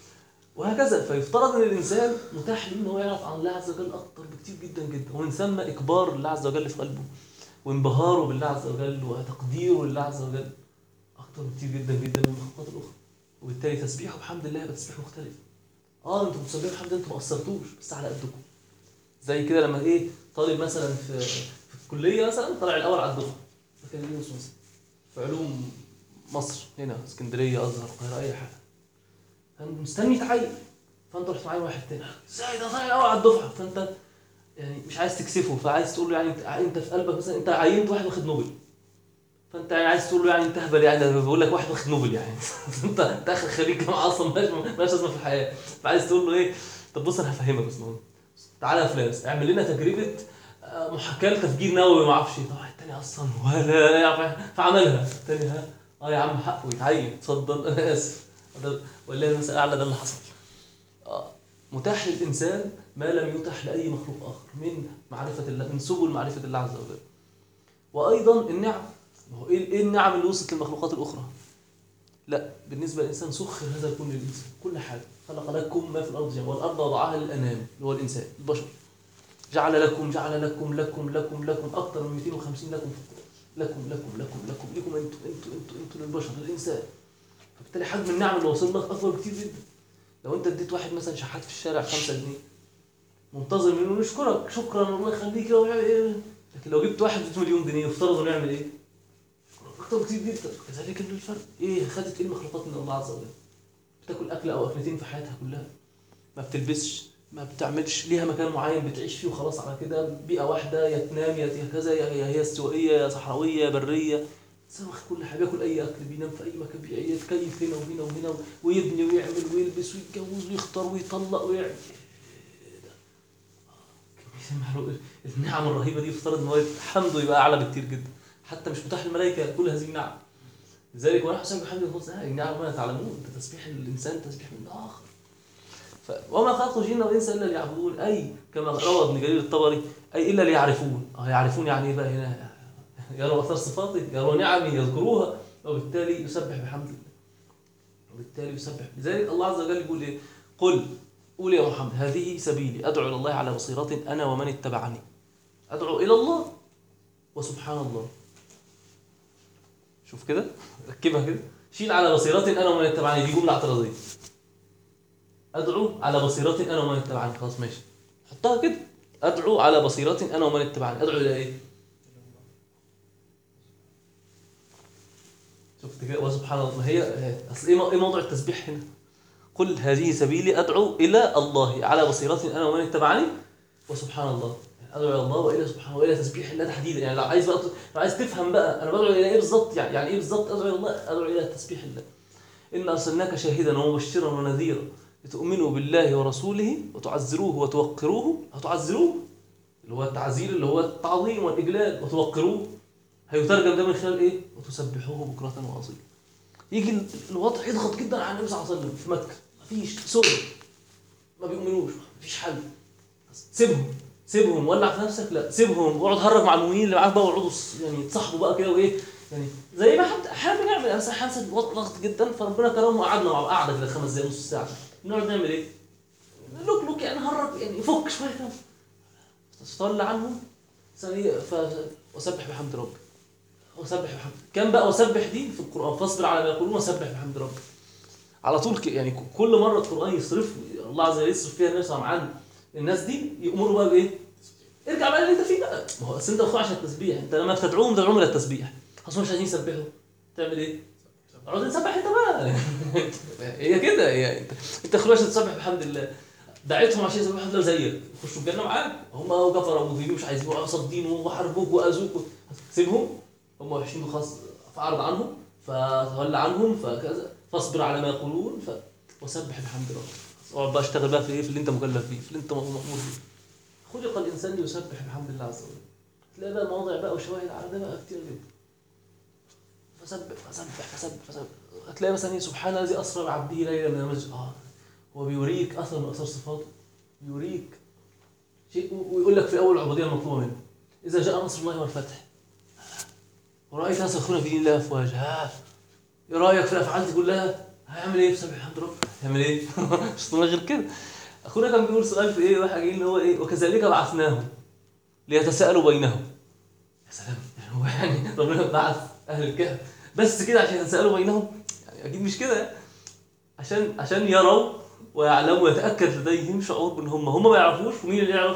Speaker 1: وهكذا فيفترض ان الانسان متاح له ان هو يعرف عن الله عز وجل اكتر بكتير جدا جدا ومن ثم اكبار الله عز وجل في قلبه وانبهاره بالله عز وجل وتقديره لله عز وجل اكتر بكتير جدا جدا من المخلوقات الاخرى وبالتالي تسبيحه بحمد الله يبقى تسبيح مختلف اه انتوا بتسبحوا بحمد الله انتوا ما قصرتوش بس على قدكم زي كده لما ايه طالب مثلا في في الكليه مثلا طلع الاول على الدفعه فكان يونس مثلا في علوم مصر هنا اسكندريه ازهر القاهره اي حاجه كان مستني يتعين فانت رحت معين واحد تاني ازاي ده طالع الاول على الدفعه فانت يعني مش عايز تكسفه فعايز تقول له يعني انت انت في قلبك مثلا انت عينت واحد واخد نوبل فانت يعني عايز تقول له يعني انت هبل يعني ده بيقول لك واحد واخد نوبل يعني انت انت اخر خريج جامعه اصلا مالهاش مالهاش لازمه في الحياه فعايز تقول له ايه طب بص انا هفهمك بس مهم تعالى يا فلان اعمل لنا تجربه آه، محاكاه لتفجير نووي ما اعرفش ايه طبعا التاني اصلا ولا يعرف فعملها التاني ها اه يا عم حقه يتعين اتفضل انا اسف ده- والله المثل الاعلى ده اللي حصل آه، متاح للانسان ما لم يتح لاي مخلوق اخر من معرفه الله من سبل معرفه الله عز وجل وايضا النعم ما هو ايه إيه النعم اللي وصلت للمخلوقات الاخرى لا بالنسبه للانسان سخر هذا الكون للانسان كل حاجه خلق لكم ما في الارض جميعا والارض وضعها للانام اللي هو الانسان البشر جعل لكم جعل لكم لكم لكم لكم اكثر من 250 لكم في القرآن لكم لكم لكم لكم لكم انتوا انتوا انتوا انتوا للبشر للانسان فبالتالي حجم النعم اللي وصل لك اكبر بكتير جدا لو انت اديت واحد مثلا شحات في الشارع 5 جنيه منتظر منه يشكرك شكرا الله يخليك يا ويعمل ايه لكن لو جبت واحد ب مليون جنيه يفترض انه يعمل ايه؟ اكتر كتير جدا كذلك ان الفرق ايه خدت ايه المخلوقات من الله عز وجل بتاكل اكله او اكلتين في حياتها كلها ما بتلبسش ما بتعملش ليها مكان معين بتعيش فيه وخلاص على كده بيئه واحده يا تنام يا يا كذا يا يا هي استوائيه يا صحراويه يا بريه إنسان واخد كل حاجه بياكل اي اكل بينام في اي مكان بيعيش يتكيف هنا وهنا وهنا ويبني ويعمل ويلبس ويتجوز ويختار ويطلق ويعمل إيه ده؟ كمية المعلومات- النعم الرهيبه دي يفترض ان هو حمده يبقى اعلى بكتير جدا حتى مش متاح للملائكه كل هذه النعم لذلك وانا حسين بحمد الله تعالى النعم ما تعلمون ده تسبيح الانسان تسبيح من اخر ف... وما خلقت الجن والانس الا ليعبدون اي كما روى ابن جرير الطبري اي الا ليعرفون اه يعرفون يعني ايه بقى هنا يروا اثار صفاته يروا نعمه يذكروها وبالتالي يسبح بحمد الله وبالتالي يسبح لذلك الله عز وجل يقول ايه قل قول يا محمد هذه سبيلي ادعو الى الله على بصيره انا ومن اتبعني ادعو الى الله وسبحان الله شوف كده ركبها كده شيل على بصيرة انا ومن اتبعني دي جمله اعتراضيه ادعو على بصيرة انا ومن اتبعني خلاص ماشي حطها كده ادعو على بصيرة انا ومن اتبعني ادعو الى ايه شفت كده وسبحان الله ما هي اصل ايه مو- ايه موضوع التسبيح هنا قل هذه سبيلي ادعو الى الله على بصيرة انا ومن اتبعني وسبحان الله ادعو الى الله والى سبحانه والى تسبيح الله تحديدا يعني لو عايز بقى لو عايز تفهم بقى انا بدعو الى ايه بالظبط يعني يعني ايه بالظبط ادعو الى الله ادعو الى تسبيح الله ان ارسلناك شاهدا ومبشرا ونذيرا لتؤمنوا بالله ورسوله وتعزروه وتوقروه وتعزروه اللي هو التعزير اللي هو التعظيم والاجلال وتوقروه هيترجم ده من خلال ايه وتسبحوه بكره واصيلا يجي ال- الوضع يضغط جدا على النبي صلى الله عليه وسلم في مكه مفيش سر ما بيؤمنوش مفيش حل سيبهم سيبهم ولع في نفسك لا سيبهم واقعد هرج مع المؤمنين اللي معاك بقى واقعدوا ص- يعني تصاحبوا بقى كده وايه يعني زي ما حد احيانا بنعمل بس احيانا الوضع ضغط جدا فربنا كرمه وقعدنا مع قعده كده خمس دقايق نص ساعه نقعد نعمل ايه؟ لوك لوك يعني هرج يعني فك شويه كده تولى عنهم ثانية ف... وسبح بحمد ربك وسبح بحمد كم بقى وسبح دي في القرآن فاصبر على ما يقولون وسبح بحمد ربك على طول ك... يعني ك- كل مرة القرآن يصرف الله عز وجل يصرف فيها الناس عن الناس دي يأمروا بقى بإيه؟ ارجع بقى اللي انت فيه بقى ما هو اصل انت بتدعو عشان التسبيح انت لما بتدعوهم تدعوهم الى التسبيح اصل مش عايزين يسبحوا تعمل ايه؟ اقعد تسبح انت بقى هي كده هي انت انت خلوش تسبح بحمد الله دعيتهم عشان يسبحوا بحمد الله زيك يخشوا الجنه معاك هم كفروا ومجرمين مش عايزين وصدين وحاربوك واذوك سيبهم هم وحشين خلاص فاعرض عنهم فتولى عنهم فكذا فاصبر على ما يقولون ف... وسبح بحمد ربك اقعد بقى اشتغل بقى في ايه في اللي انت مكلف فيه في اللي انت مامور فيه خلق الانسان ليسبح بحمد الله عز وجل تلاقي بقى مواضع بقى وشواهد على ده بقى كتير جدا فسبح فسبح فسبح فسبح هتلاقي مثلا ايه سبحان الذي اسرى بعبده ليلا من المسجد اه هو بيوريك اثر من اثار صفاته بيوريك شيء و- ويقول لك في اول العبوديه المطلوبه منه اذا جاء نصر الله والفتح ورايت ناس يدخلون في دين الله افواجا ها ايه رايك في الافعال دي كلها هيعمل ايه بسبح حمد ربك هيعمل ايه مش طلع غير كده اخونا كان بيقول سؤال في ايه واحد جاي اللي هو ايه وكذلك بعثناهم ليتساءلوا بينهم يا سلام يعني هو يعني ربنا بعث اهل الكهف بس كده عشان يتساءلوا بينهم يعني اكيد مش كده عشان عشان يروا ويعلموا ويتاكد لديهم شعور بان هم هم ما يعرفوش ومين اللي يعرف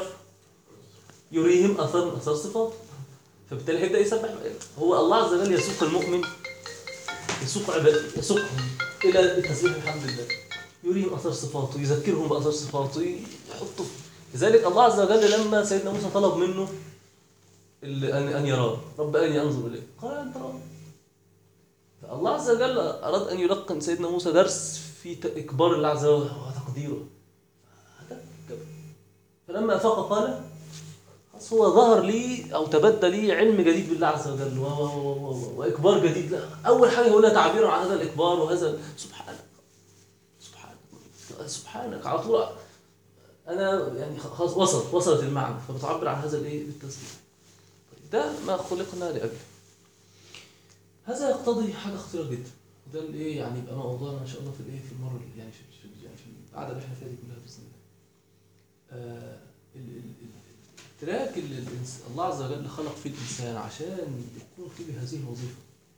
Speaker 1: يريهم اثر من اثار صفاته فبالتالي هيبدا يسبح هو الله عز وجل يسوق المؤمن يسوق عباد يسوقهم الى تسبيح الحمد لله يريهم اثر صفاته يذكرهم باثار صفاته يحطه لذلك الله عز وجل لما سيدنا موسى طلب منه ال- ان ان يراه رب ارني انظر اليه قال ان تراه فالله عز وجل اراد ان يلقن سيدنا موسى درس في ت- اكبار الله عز وجل وتقديره هذا كبر. فلما افاق قال خلاص هو ظهر لي او تبدى لي علم جديد بالله عز وجل و- و- و- و- واكبار جديد له اول حاجه يقولها تعبيرا عن هذا الاكبار وهذا سبحانك سبحانك سبحانك على طول انا يعني خلاص وصل وصلت المعنى فبتعبر عن هذا الايه بالتسبيح طيب ده ما خلقنا لاجله هذا يقتضي حاجه خطيره جدا وده اللي ايه يعني يبقى موضوعنا ان شاء الله في الايه في المره اللي يعني في, في يعني في القعده اللي احنا فيها دي كلها باذن الله آه ال- ال- ال- التراك اللي الإنس- الله عز وجل خلق فيه الانسان عشان يكون فيه هذه الوظيفه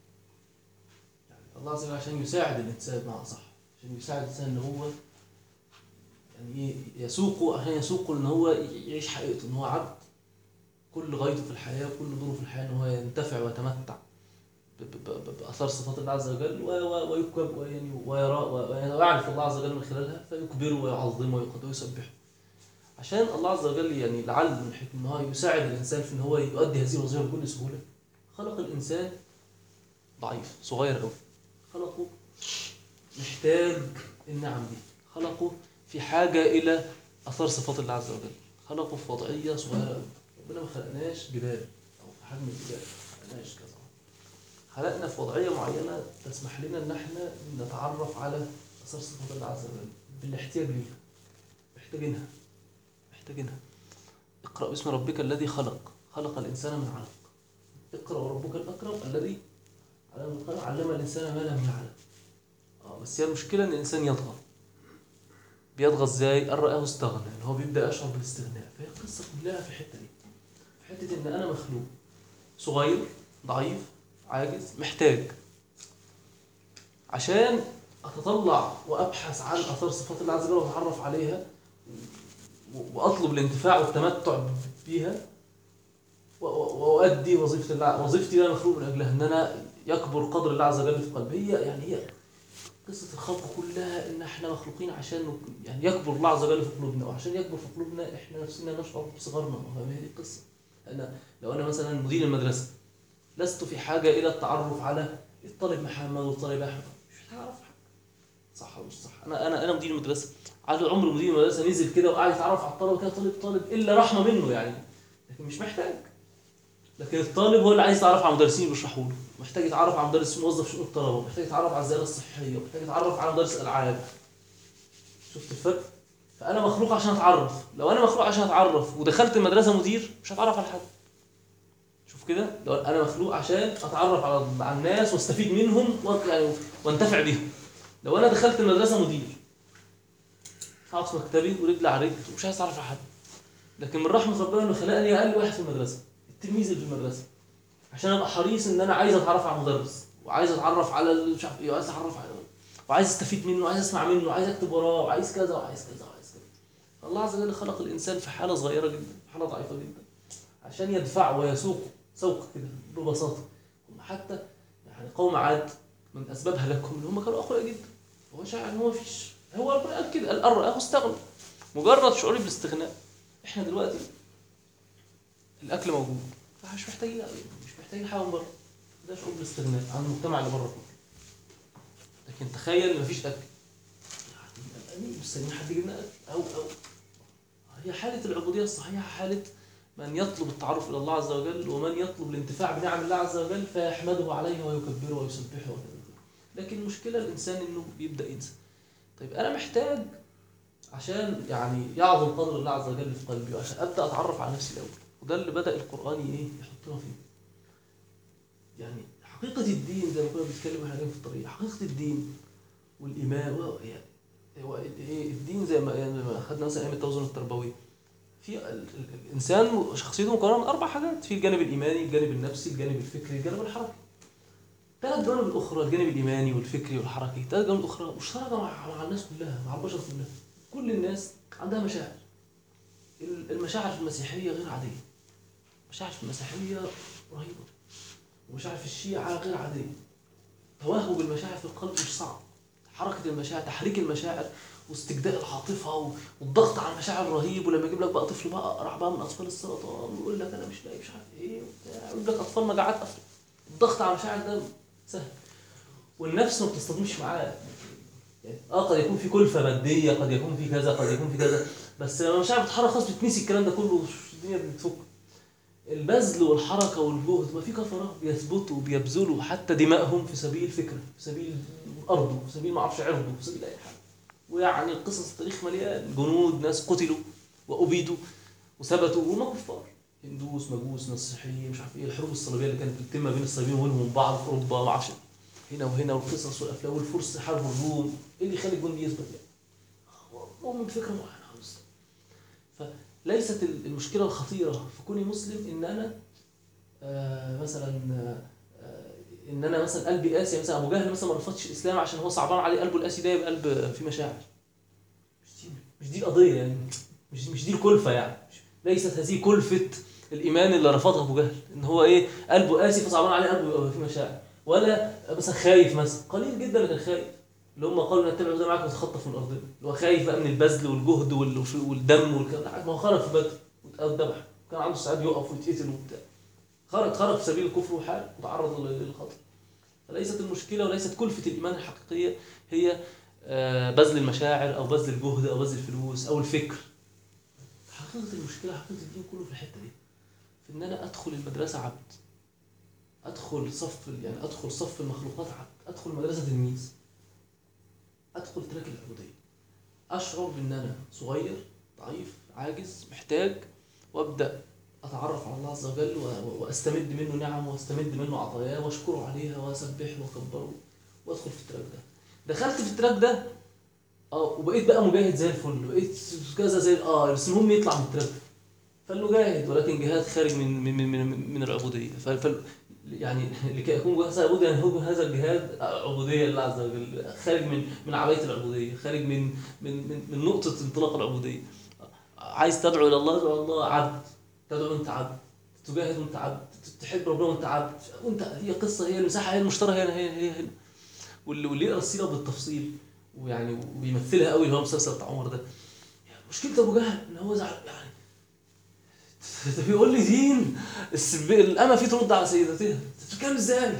Speaker 1: يعني الله عز وجل عشان يساعد الانسان مع صح عشان يساعد الانسان ان هو يعني ايه يسوقه عشان يسوقه ان هو يعيش حقيقته ان هو عبد كل غايته في الحياه وكل دوره في الحياه ان هو ينتفع ويتمتع ب- ب- ب- باثار صفات الله عز وجل و- و- ويكب ويعني ويرى و- ويعرف الله عز وجل من خلالها فيكبره ويعظمه ويقدره ويسبحه عشان الله عز وجل يعني لعل من الحكمه ان هو يساعد الانسان في ان هو يؤدي هذه الوظيفه بكل سهوله خلق الانسان ضعيف صغير قوي خلقه محتاج النعم دي خلقه في حاجه الى اثار صفات الله عز وجل خلقه في وضعيه صغيره قوي ربنا ما خلقناش جبال او في حجم الجبال ما خلقناش كذا خلقنا في وضعيه معينه تسمح لنا ان احنا نتعرف على اثار صفات الله عز وجل بالاحتياج ليها محتاجينها محتاجينها اقرا باسم ربك الذي خلق خلق الانسان من علق اقرا وربك الاكرم الذي علم القلم علم الانسان ما لم يعلم اه بس هي المشكله ان الانسان يطغى بيطغى ازاي؟ ان رآه استغنى ان هو بيبدا يشعر بالاستغناء فهي القصه كلها في الحته دي في حته ان انا مخلوق صغير ضعيف عاجز محتاج عشان اتطلع وابحث عن اثار صفات الله عز وجل واتعرف عليها و- واطلب الانتفاع والتمتع بيها و- و- واؤدي وظيفه الله وظيفتي اللي انا مخلوق من اجلها ان انا يكبر قدر الله عز وجل في قلبي هي يعني هي قصه الخلق كلها ان احنا مخلوقين عشان نك- يعني يكبر الله عز وجل في قلوبنا وعشان يكبر في قلوبنا احنا نفسنا نشعر بصغرنا فاهم هي دي القصه انا لو انا مثلا مدير المدرسه لست في حاجه الى التعرف على الطالب محمد والطالب احمد مش هتعرف حاجه صح ولا مش صح انا انا انا مدير المدرسه على عمر مدير المدرسه نزل كده وقعد يتعرف على الطلبه كده طالب طالب الا رحمه منه يعني لكن مش محتاج لكن الطالب هو اللي عايز يتعرف على مدرسين بيشرحوا له محتاج يتعرف على مدرس موظف شؤون الطلبه محتاج يتعرف على الزياده الصحيه محتاج يتعرف على مدرس العاب شفت الفرق فانا مخلوق عشان اتعرف لو انا مخلوق عشان اتعرف ودخلت المدرسه مدير مش هتعرف على حد شوف كده لو انا مخلوق عشان اتعرف على على الناس واستفيد منهم و- يعني وانتفع بيهم لو انا دخلت المدرسه مدير هقعد في مكتبي ورجلي على رجل ومش عايز اتعرف على حد لكن من رحمه ربنا انه خلقني اقل واحد في المدرسه التلميذ اللي في المدرسه عشان ابقى حريص ان انا عايز اتعرف على المدرس وعايز اتعرف على ال- مش عارف ايه وعايز اتعرف على وعايز استفيد منه وعايز اسمع منه وعايز اكتب وراه وعايز كذا وعايز كذا وعايز كذا الله عز وجل خلق الانسان في حاله صغيره جدا في حاله ضعيفه جدا عشان يدفعه ويسوقه سوق كده ببساطه هم حتى يعني قوم عاد من اسباب هلاكهم ان هم كانوا اقوياء جدا هو شاعر ان هو مفيش هو ربنا قال كده قال رآه استغنى مجرد شعوري بالاستغناء احنا دلوقتي الاكل موجود فمش محتاجين مش محتاجين حاجه من بره ده شعور بالاستغناء عن المجتمع اللي بره كله لكن تخيل ان مفيش اكل يعني مستنيين حد يجيب لنا اكل او او هي حاله العبوديه الصحيحه حاله من يطلب التعرف الى الله عز وجل ومن يطلب الانتفاع بنعم الله عز وجل فيحمده عليه ويكبره ويسبحه وكذا لكن المشكله الانسان انه بيبدا ينسى طيب انا محتاج عشان يعني يعظم قدر الله عز وجل في قلبي وعشان ابدا اتعرف على نفسي الاول وده اللي بدا القران ايه يحطنا فيه يعني حقيقه الدين زي ما كنا بنتكلم واحنا جايين في الطريق حقيقه الدين والايمان و- يعني هو ايه الدين زي ما يعني ما اخذنا مثلا ايام التوازن التربوي في ال- ال- الانسان شخصيته مكونه من اربع حاجات في الجانب الايماني الجانب النفسي الجانب الفكري الجانب الحركي ثلاث جوانب الاخرى الجانب الايماني والفكري والحركي ثلاث جوانب اخرى مشتركه مع مع الناس كلها مع البشر كلها كل الناس عندها مشاعر ال- المشاعر في المسيحيه غير عاديه مشاعر في المسيحيه رهيبه ومشاعر في الشيعه غير عاديه توهج المشاعر في القلب مش صعب حركه المشاعر تحريك المشاعر واستجداء العاطفه و- والضغط على المشاعر رهيب ولما يجيب لك بقى طفل بقى اقرع بقى من اطفال السرطان ويقول لك انا مش لاقي مش عارف ايه وبتاع يقول لك اطفال مجاعات اصلا الضغط على المشاعر ده سهل والنفس ما بتصطدمش معاه يعني اه قد يكون في كلفه ماديه قد يكون في كذا قد يكون في كذا بس لما المشاعر بتتحرك خلاص بتنسي الكلام ده كله الدنيا بتفك البذل والحركه والجهد ما في كفره بيثبتوا وبيبذلوا حتى دمائهم في سبيل فكره في سبيل ارضه في سبيل ما اعرفش عرضه في سبيل اي حاجه ويعني قصص التاريخ مليان جنود ناس قتلوا وابيدوا وثبتوا وهم كفار هندوس مجوس مسيحيين مش عارف ايه الحروب الصليبيه اللي كانت بتتم ما بين الصليبيين وبينهم بعض في اوروبا ما اعرفش هنا وهنا والقصص والافلام والفرس حاربوا الروم ايه اللي يخلي الجندي يثبت يعني؟ هو مؤمن بفكره معينه خالص فليست المشكله الخطيره في كوني مسلم ان انا آه مثلا آه ان انا مثلا قلبي قاسي مثلا ابو جهل مثلا ما رفضش الاسلام عشان هو صعبان عليه قلبه القاسي ده يبقى قلب فيه مشاعر مش دي مش دي القضيه يعني مش مش دي الكلفه يعني ليست هذه كلفه الايمان اللي رفضها ابو جهل ان هو ايه قلبه قاسي فصعبان عليه قلبه يبقى فيه مشاعر ولا مثلا خايف مثلا قليل جدا اللي كان خايف اللي هم قالوا نتبع ده معاك وتخطف من ارضنا اللي هو خايف بقى من البذل والجهد وال- والدم والكلام ده ما هو خرج في بدر واتذبح كان عنده استعداد يقف ويتقتل وبتاع خرج خرج في سبيل الكفر وحال وتعرض لل- للخطر فليست المشكله وليست كلفه الايمان الحقيقيه هي آه، بذل المشاعر او بذل الجهد او بذل الفلوس او الفكر حقيقه المشكله حقيقه الدين كله في الحته دي في ان انا ادخل المدرسه عبد ادخل صف يعني ادخل صف المخلوقات عبد ادخل مدرسه تلميذ ادخل تراك العبوديه اشعر بان انا صغير ضعيف عاجز محتاج وابدا اتعرف على الله عز وجل و- واستمد منه نعم واستمد منه عطاياه واشكره عليها واسبحه واكبره وادخل في التراك ده دخلت في التراك ده اه وبقيت بقى مجاهد زي الفل بقيت كذا زي اه بس المهم يطلع من التراك ده فانه جاهد ولكن جهاد خارج من من من من, من العبوديه ف ف- يعني لكي يكون جهاد عبوديه يعني هو هذا الجهاد عبوديه لله عز وجل خارج من من عبايه العبوديه خارج من من من, من نقطه انطلاق العبوديه عايز تدعو الى الله ادعو الله عبد تدعو انت عبد تجاهد وانت عبد تحب ربنا وانت عبد وانت هي قصه هي المساحه هي المشتركه هنا هي هي هنا واللي واللي يقرا السيره بالتفصيل ويعني وبيمثلها قوي اللي هو المسلسل بتاع عمر ده مشكله ابو جهل ان هو زعل يعني بيقول لي دين السب... الأمة فيه ترد على سيدتها انت بتتكلم ازاي؟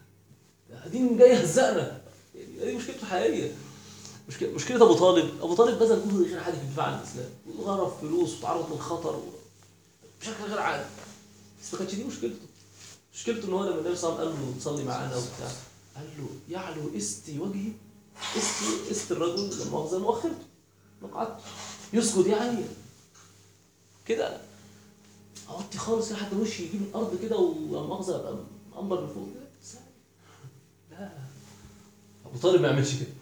Speaker 1: دين جاي يهزقنا يعني دي مشكلته الحقيقية مشكلة مشكلة أبو طالب أبو طالب بذل جهد غير عادي في الدفاع عن الإسلام وغرف فلوس وتعرض للخطر و... بشكل غير عادي بس ما كانتش دي مشكلته مشكلته إن هو لما النبي صلى الله عليه وسلم قال له تصلي معانا وبتاع قال له يعلو استي وجهي استي است الرجل لما مؤاخذة مؤخرته مقعدته يسجد يعني كده اوطي خالص كده حتى وشي يجيب الارض كده ومؤاخذه ابقى مقمر من فوق كده ازاي؟ لا ابو طالب ما يعملش كده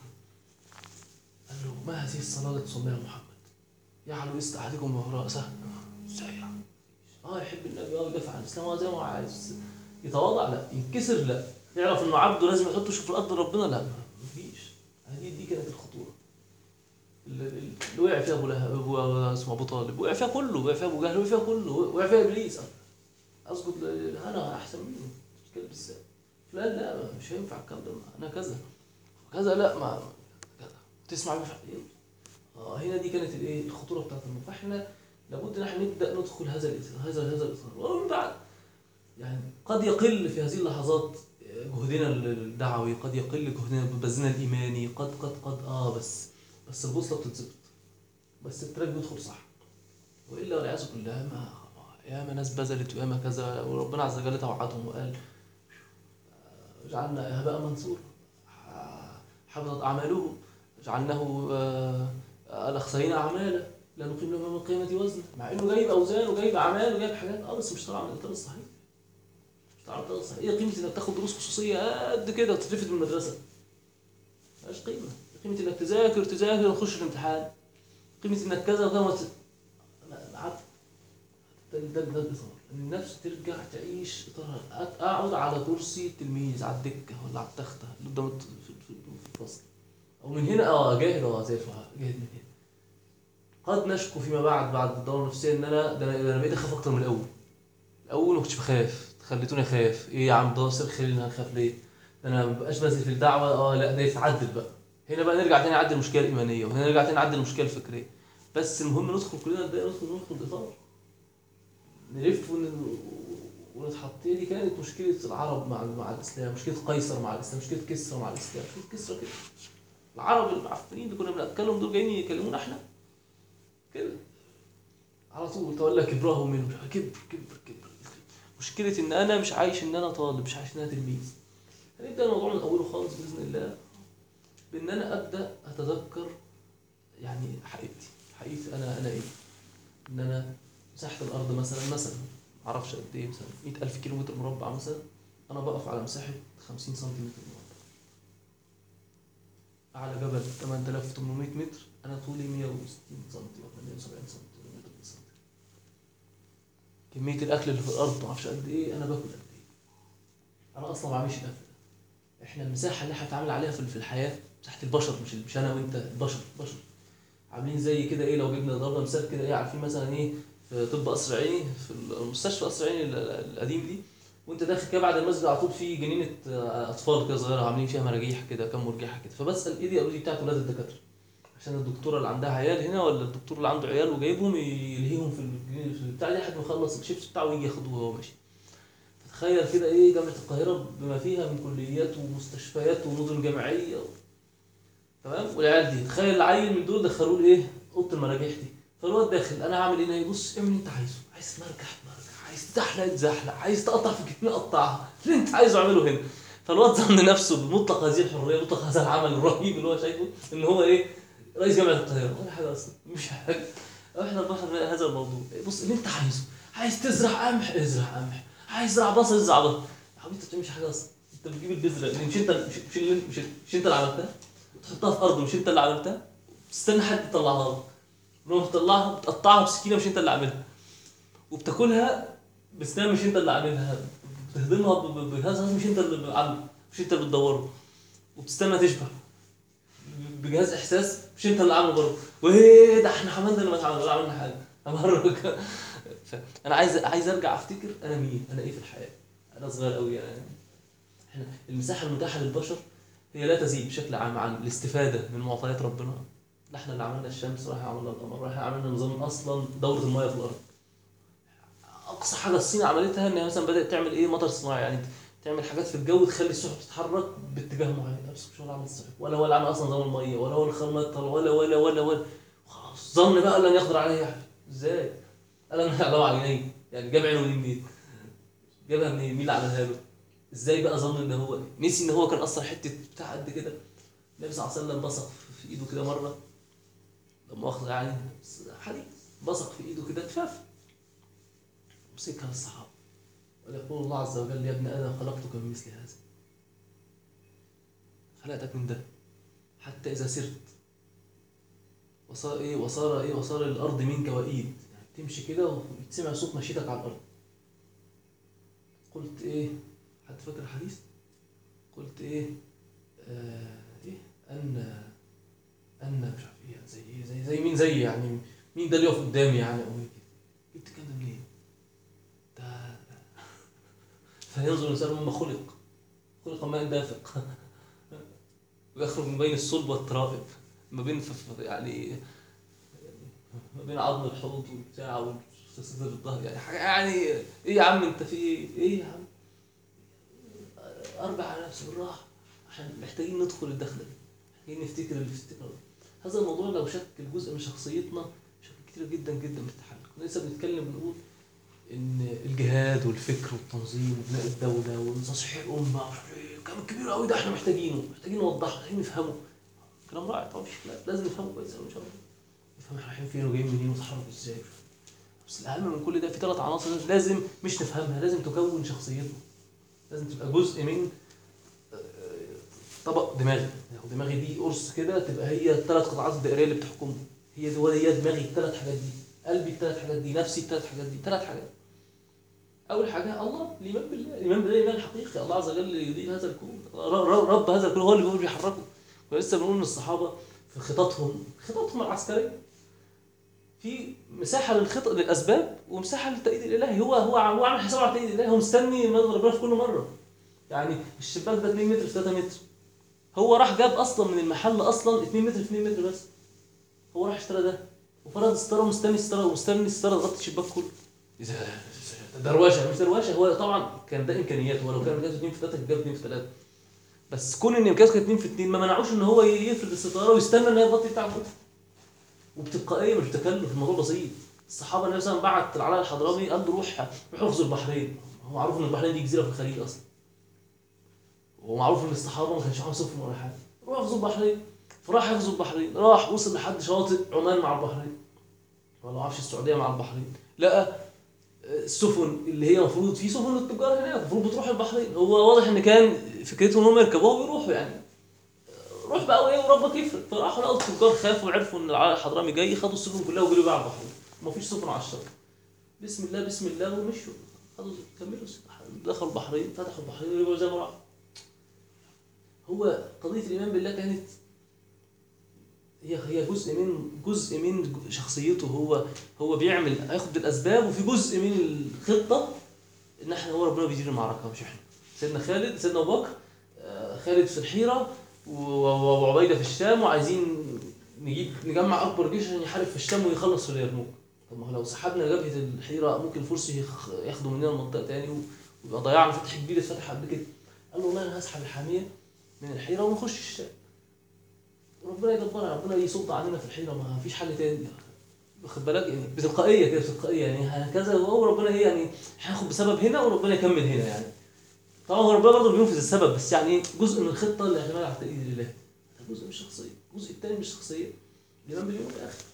Speaker 1: قال له ما هذه الصلاه التي تصليها محمد يعلو وسط احدكم وهو راسه ازاي يعني؟ اه يحب النبي اه يدافع عن الاسلام اه زي ما هو عايز يتواضع لا ينكسر لا يعرف انه عبده لازم يحط وشه في الارض ربنا لا مفيش هذه دي كانت الخطوره اللي اللي وقع فيها ابو لهب ابو اسمه ابو طالب وقع فيها كله وقع فيها ابو جهل وقع فيها كله وقع فيها ابليس اسجد ل- انا احسن منه مش كده بالذات فلان لا مش هينفع الكلام ده انا كذا كذا لا ما كذا تسمع مش عارف ايه اه هنا دي كانت الايه الخطوره بتاعت الموضوع فاحنا لابد ان احنا نبدا ندخل هذا الاطار هذا هذا الاطار ومن بعد يعني قد يقل في هذه اللحظات جهدنا الدعوي قد يقل جهدنا بذلنا الايماني قد قد قد اه بس بس البوصله بتتظبط بس التراك بيدخل صح والا والعياذ بالله ما ياما ناس بذلت وياما كذا وربنا عز وجل توعدهم وقال جعلنا هباء منصورا حبطت اعمالهم جعلناه آه، الاخسرين اعمالا لا نقيم لهم يوم القيامه وزنا مع انه جايب اوزان وجايب اعمال وجايب حاجات اه بس مش طالع من الاطار الصحيح مش طالع من الاطار الصحيح ايه قيمه انك تاخد دروس خصوصيه قد كده وتترفد من المدرسه ملهاش قيمه قيمه انك تذاكر تذاكر وتخش الامتحان قيمه انك كذا وكذا وت... لا العبد ده ده ده الاطار ان النفس ترجع تعيش اطارها أت- اقعد على كرسي التلميذ على الدكه ولا على التخته اللي قدام الت- في في- في الفصل او من هنا اه جاهد اه زي الفقهاء جاهد من هنا قد نشكو فيما بعد بعد الدوره النفسيه ان انا ده انا ده أنا بقيت اخاف اكتر من الاول الاول ما كنتش بخاف خليتوني اخاف ايه يا عم ده سر خلينا نخاف ليه ده انا ما بقاش بس في الدعوه اه لا ده يتعدل بقى هنا بقى نرجع تاني نعدل المشكله الايمانيه وهنا نرجع تاني نعدل المشكله الفكريه بس المهم ندخل كلنا نبدا ندخل ندخل الاطار نلف ون- ونتحط هي دي كانت مشكله العرب مع مع الاسلام مشكله قيصر مع الاسلام مشكله كسرى مع الاسلام مشكله كسرى كده العرب المعفنين اللي كنا بنتكلم دول جايين يكلمونا احنا كده على طول تولى كبرهم منهم كبر كبر كبر مشكله ان انا مش عايش ان انا طالب مش عايش ان انا تلميذ هنبدا الموضوع من اوله خالص باذن الله بان انا ابدا اتذكر يعني حقيقتي حقيقتي انا انا ايه ان انا مساحه الارض مثلا مثلا معرفش قد ايه مثلا 100000 كيلو متر مربع مثلا انا بقف على مساحه 50 سنتيمتر مربع اعلى جبل 8800 متر انا طولي 160 سم ولا 170 سم ولا 180 سم كميه الاكل اللي في الارض معرفش قد ايه انا باكل قد ايه انا اصلا ما بعملش الاكل ده احنا المساحه اللي احنا بنتعامل عليها في في الحياه مساحه البشر مش مش انا وانت البشر البشر عاملين زي كده ايه لو جبنا ضربنا مثال كده ايه عارفين مثلا ايه في طب قصر عيني في المستشفى قصر عيني ال- ال- القديم دي وانت داخل كده بعد المسجد على طول في جنينه آه، اطفال كده صغيره عاملين فيها مراجيح كده كام مرجحه كده فبسال ايه دي قالوا لي بتاعت ولاد الدكاتره عشان الدكتوره اللي عندها عيال هنا ولا الدكتور اللي عنده عيال وجايبهم يلهيهم في الجنينه في البتاع دي لحد ما يخلص الشيبس بتاعه ويجي ياخدوه وهو ماشي فتخيل كده ايه جامعه القاهره بما فيها من كليات ومستشفيات ومدن جامعيه و... تمام والعيال دي تخيل العيل من دول دخلوه لايه اوضه المراجيح دي فالواد داخل انا هعمل ايه بص اعمل اللي انت عايزه عايز تمرجح تمرجح عايز تزحلق تزحلق عايز تقطع في كتمي قطعها اللي انت عايزه اعمله هنا فالواد ظن نفسه بمطلق هذه الحريه مطلق هذا العمل الرهيب اللي هو شايفه ان هو ايه رئيس جامعه القاهره ولا حاجه اصلا مش حاجه احنا البشر هذا الموضوع بص اللي انت عايزه عايز تزرع قمح ازرع قمح عايز تزرع بصل ازرع بصل يا حبيبي انت بتعملش حاجه اصلا انت بتجيب البذره اللي مش انت مش, مش, اللي- مش, مش انت اللي عملتها تحطها في ارض مش انت اللي عملتها تستنى حد يطلعها لك لما تطلعها بتقطعها بسكينه مش انت اللي عاملها وبتاكلها بسنان مش انت اللي عاملها بتهضمها ب- ب- بجهاز هضمي مش انت اللي عامله مش انت اللي بتدوره وبتستنى تشبع بجهاز احساس مش انت اللي عامله برضه وايه ده احنا عملنا اللي ما اتعمل ولا عملنا حاجه امرك انا عايز عايز ارجع افتكر انا مين انا ايه في الحياه انا صغير قوي يعني احنا المساحه المتاحه للبشر هي لا تزيد بشكل عام عن الاستفاده من معطيات ربنا لا احنا اللي عملنا الشمس ولا احنا عملنا القمر ولا احنا عملنا نظام اصلا دوره المياه في الارض اقصى حاجه الصين عملتها ان هي مثلا بدات تعمل ايه مطر صناعي يعني تعمل حاجات في الجو تخلي السحب تتحرك باتجاه معين بس مش هو اللي عمل السحب ولا هو اللي عمل اصلا نظام الميه ولا هو اللي خلى الميه تطلع ولا ولا ولا ولا خلاص ظن بقى لن يقدر عليه احد ازاي؟ قال انا هعلمه على عيني يعني جاب عينه منين منين؟ جابها منين؟ مين اللي عملها له؟ ازاي بقى ظن ان هو نسي ان هو كان اصلا حته بتاع قد كده النبي صلى الله عليه وسلم بصق في ايده كده مره لما واخد يعني حديث بصق في ايده كده اتفاف مسكها للصحابه ويقول الله عز وجل يا ابن ادم خلقتك من مثل هذا خلقتك من ده حتى اذا سرت وصار ايه وصار ايه وصار الارض منك وايد يعني تمشي كده ويتسمع صوت مشيتك على الارض قلت ايه حد فاكر الحديث قلت ايه آه ايه ان ان مش عارف ايه زي ايه زي زي مين زي يعني مين ده اللي يقف قدامي يعني او مين كده جبت الكلام ده منين ده فينظر الانسان مما خلق خلق ماء دافق ويخرج من بين الصلب والترائب ما بين ف- ف- يعني ما بين عظم الحوض والبتاع والصدر الظهر يعني حاجه يعني ايه يا عم انت في ايه؟ ايه يا عم؟ اربع على نفسي بالراحه عشان محتاجين ندخل الدخله دي محتاجين نفتكر اللي افتكر هذا الموضوع لو شكل جزء من شخصيتنا شكل كتير جدا جدا بتتحل كنا لسه بنتكلم بنقول ان الجهاد والفكر والتنظيم وبناء الدوله وتصحيح الامه ومش عارف ايه كلام كبير قوي ده احنا محتاجينه محتاجين نوضحه محتاجين نفهمه كلام رائع طبعا مش لا، لازم نفهمه كويس قوي ان شاء الله نفهم احنا رايحين فين وجايين منين ونتحرك ازاي بس الاهم من كل ده في ثلاث عناصر لازم مش نفهمها لازم تكون شخصيتنا لازم تبقى جزء من آه، طبق دماغي يعني دماغي دي قرص كده تبقى هي الثلاث قطعات الدائريه اللي بتحكمني هي دي هي دماغي الثلاث حاجات دي قلبي الثلاث حاجات دي نفسي الثلاث حاجات دي ثلاث حاجات اول حاجه الله الايمان بالله الايمان بالله ايمان حقيقي الله عز وجل يدير هذا الكون ر- ر- رب هذا الكون هو اللي هو اللي بيحركه ولسه بنقول ان الصحابه في خططهم خططهم العسكريه في مساحه للخطط للاسباب ومساحه للتأييد الالهي هو هو هو عامل حسابه على التأييد الالهي هو مستني مدد ربنا في كل مره يعني الشباك ده 2 متر في 3 متر هو راح جاب اصلا من المحل اصلا 2 متر في 2 متر بس هو راح اشترى ده وفرض ستاره مستني ستاره ومستني ستاره تغطي الشباك كله دروشه مش دروشه هو طبعا كان ده امكانياته هو لو كان جايب 2 في 3 كان جاب 2 في 3 بس كون ان امكانياته كانت 2 في 2 ما منعوش ان هو يفرد الستاره ويستنى ان هي تغطي بتاع الكتب وبتلقائيه مش تكلف الموضوع بسيط الصحابه النبي صلى الله عليه وسلم بعت العلاء الحضرمي قال له روح روح اغزو البحرين هو معروف ان البحرين دي جزيره في الخليج اصلا ومعروف ان الصحابه ما كانش معاهم سفن ولا حاجه روح اغزو البحرين فراح يغزو البحرين راح وصل لحد شواطئ عمان مع البحرين ولا ما اعرفش السعوديه مع البحرين لقى السفن اللي هي المفروض في سفن للتجار هناك المفروض بتروح البحرين هو واضح ان كان فكرتهم ان هم يركبوها ويروحوا يعني روح بقى وايه وربك يفرق فراحوا لقوا التجار خافوا وعرفوا ان العلاء الحضرمي جاي خدوا السفن كلها وجريوا بقى على البحرين ومفيش سفن على الشط بسم الله بسم الله ومشوا خدوا كملوا دخلوا البحرين فتحوا البحرين ورجعوا زي ما راحوا هو قضيه الايمان بالله كانت هي هي جزء من جزء من شخصيته هو هو بيعمل هياخد بالاسباب وفي جزء من الخطه ان احنا هو ربنا بيدير المعركه مش احنا سيدنا خالد سيدنا ابو بكر آه، خالد في الحيره و- و- وعبيده في الشام وعايزين نجيب نجمع اكبر جيش عشان يحارب في الشام ويخلص في اليرموك طب ما هو لو سحبنا جبهه الحيره ممكن الفرس يخ- ياخدوا مننا المنطقه تاني و- ويبقى ضيعنا فتح كبير اتفتح قبل كده قال له والله انا هسحب الحاميه من الحيره ونخش الشام ربنا يدبرها ربنا يصد علينا في الحيره ما فيش حل تاني واخد بالك يعني بتلقائيه كده بتلقائيه يعني هكذا وهو ربنا ايه يعني هياخد بسبب هنا وربنا يكمل هنا يعني طبعا هو ربنا برضه بينفذ السبب بس يعني ايه جزء من الخطه الاعتماد على التأييد لله ده جزء من الشخصيه الجزء الثاني من الشخصيه الايمان باليوم الاخر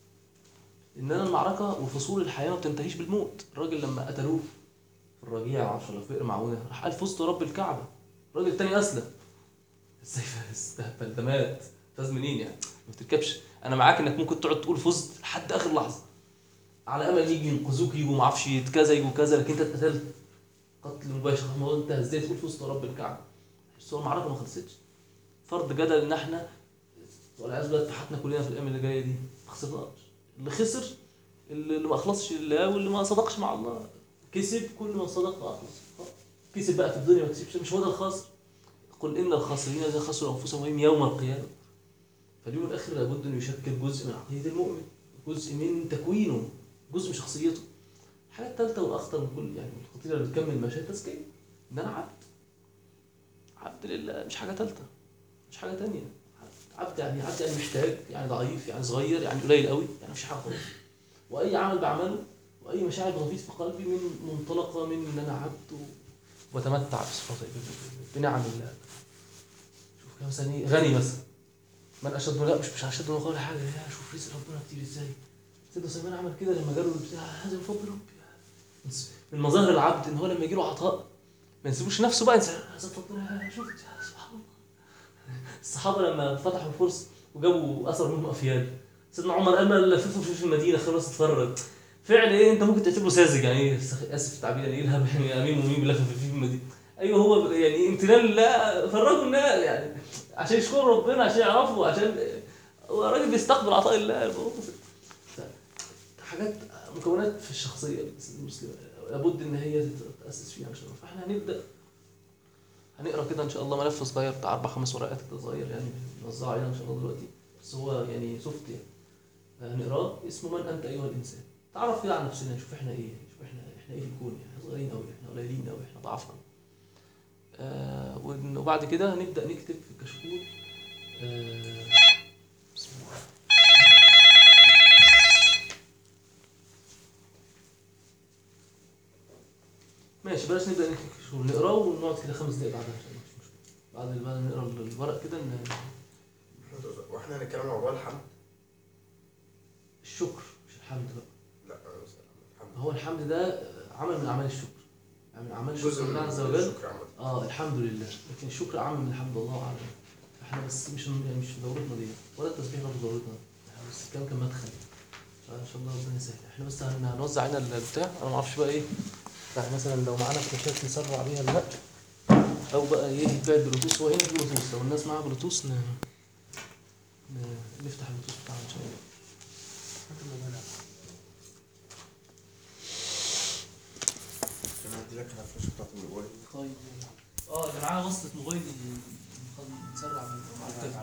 Speaker 1: ان انا المعركه وفصول الحياه ما بتنتهيش بالموت الراجل لما قتلوه في الرجيع معرفش ولا في بئر معونه راح قال فزت رب الكعبه الراجل الثاني اسلم ازاي فاز ده ده مات فاز منين يعني ما تركبش انا معاك انك ممكن تقعد تقول فزت لحد اخر لحظه على امل يجي ينقذوك يجوا ما اعرفش كذا يجوا كذا لكن انت اتقتلت قتل مباشر ما هو انت ازاي تقول فزت رب الكعبه بس هو المعركه ما خلصتش فرض جدل ان احنا والعياذ بالله اتحدنا كلنا في الايام اللي جايه دي ما خسرناش اللي خسر اللي اللي ما اخلصش لله واللي ما صدقش مع الله كسب كل من صدق واخلص كسب بقى في الدنيا ما كسبش مش هو ده الخاسر قل ان الخاسرين الذين خسروا انفسهم وهم يوم القيامه فاليوم الاخر لابد انه يشكل جزء من عقيده المؤمن جزء من تكوينه جزء من شخصيته الحاجه الثالثه والاخطر من كل يعني الخطيره اللي بتكمل مشاهد التزكيه ان انا عبد عبد لله مش حاجه ثالثه مش حاجه ثانيه عبد يعني عبد يعني محتاج يعني ضعيف يعني صغير يعني قليل قوي يعني مش حاجه خالص واي عمل بعمله واي مشاعر بتفيض في قلبي من منطلقه من ان انا عبد و- وبتمتع بصفات بنعم الله شوف كده مثلا ايه غني مثلا من اشد لا مش مش اشد من قول حاجه يا شوف رزق ربنا كتير ازاي سيدنا سليمان عمل كده لما جاله البتاع هذا من فضل ربي من مظاهر العبد ان هو لما يجي له عطاء ما يسيبوش نفسه بقى ينسى هذا فضل يا شفت يا سبحان الله الصحابه لما فتحوا الفرس وجابوا اثر منهم افيال سيدنا عمر قال ما لففوا في المدينه خلاص اتفرج فعل ايه انت ممكن تعتبره ساذج يعني ايه اسف في التعبير يعني ايه الهب يعني امين ومين بيلفف في المدينه ايوه هو يعني امتنان لله فرجوا الناس يعني عشان يشكروا ربنا عشان يعرفوا عشان هو راجل بيستقبل عطاء الله الموضوع بسيط. ف- حاجات مكونات في الشخصيه المسلمه لابد ان هي تتاسس فيها ان شاء الله فاحنا هنبدا هنقرا كده ان شاء الله ملف صغير بتاع اربع خمس ورقات كده صغير يعني نوزعه علينا ان شاء الله دلوقتي بس هو يعني سوفت يعني هنقراه اسمه من انت ايها الانسان تعرف كده عن نفسنا نشوف احنا ايه نشوف احنا احنا ايه في الكون يعني احنا صغيرين قوي احنا قليلين قوي احنا ضعاف قوي آه ون- وبعد كده هنبدا نكتب في الكشكول آه بسم الله ماشي بلاش نبدا نكتب في الكشكول نقراه ونقعد كده خمس دقايق بعدها عشان مش مشكله بعد بعد ما نقرا الورق كده ن-
Speaker 2: واحنا هنتكلم عن موضوع الحمد
Speaker 1: الشكر مش الحمد بقى
Speaker 2: لا بس الحمد
Speaker 1: هو الحمد ده عمل من اعمال الشكر يعني من اعمال الشكر
Speaker 2: جزء من
Speaker 1: لله عز وجل
Speaker 2: الشكر عامة
Speaker 1: اه الحمد لله لكن الشكر اعم من الحمد الله اعلم احنا بس مش يعني مش في دورتنا دي ولا التسبيح برضه دورتنا احنا بس الكلام كان مدخل فان شاء الله ربنا يسهل احنا بس هن- هنوزع هنا البتاع انا ما اعرفش بقى ايه يعني مثلا لو معانا فلاشات نسرع بيها الوقت او بقى ايه بقى البلوتوث هو هنا في بلوتوث لو الناس معاها بلوتوث ن... ن... نفتح البلوتوث بتاعنا ان شاء الله
Speaker 2: انا هدي لك الفلاشه بتاعت الموبايل
Speaker 1: طيب اه اللي معاه وصلة موبايل مسرع من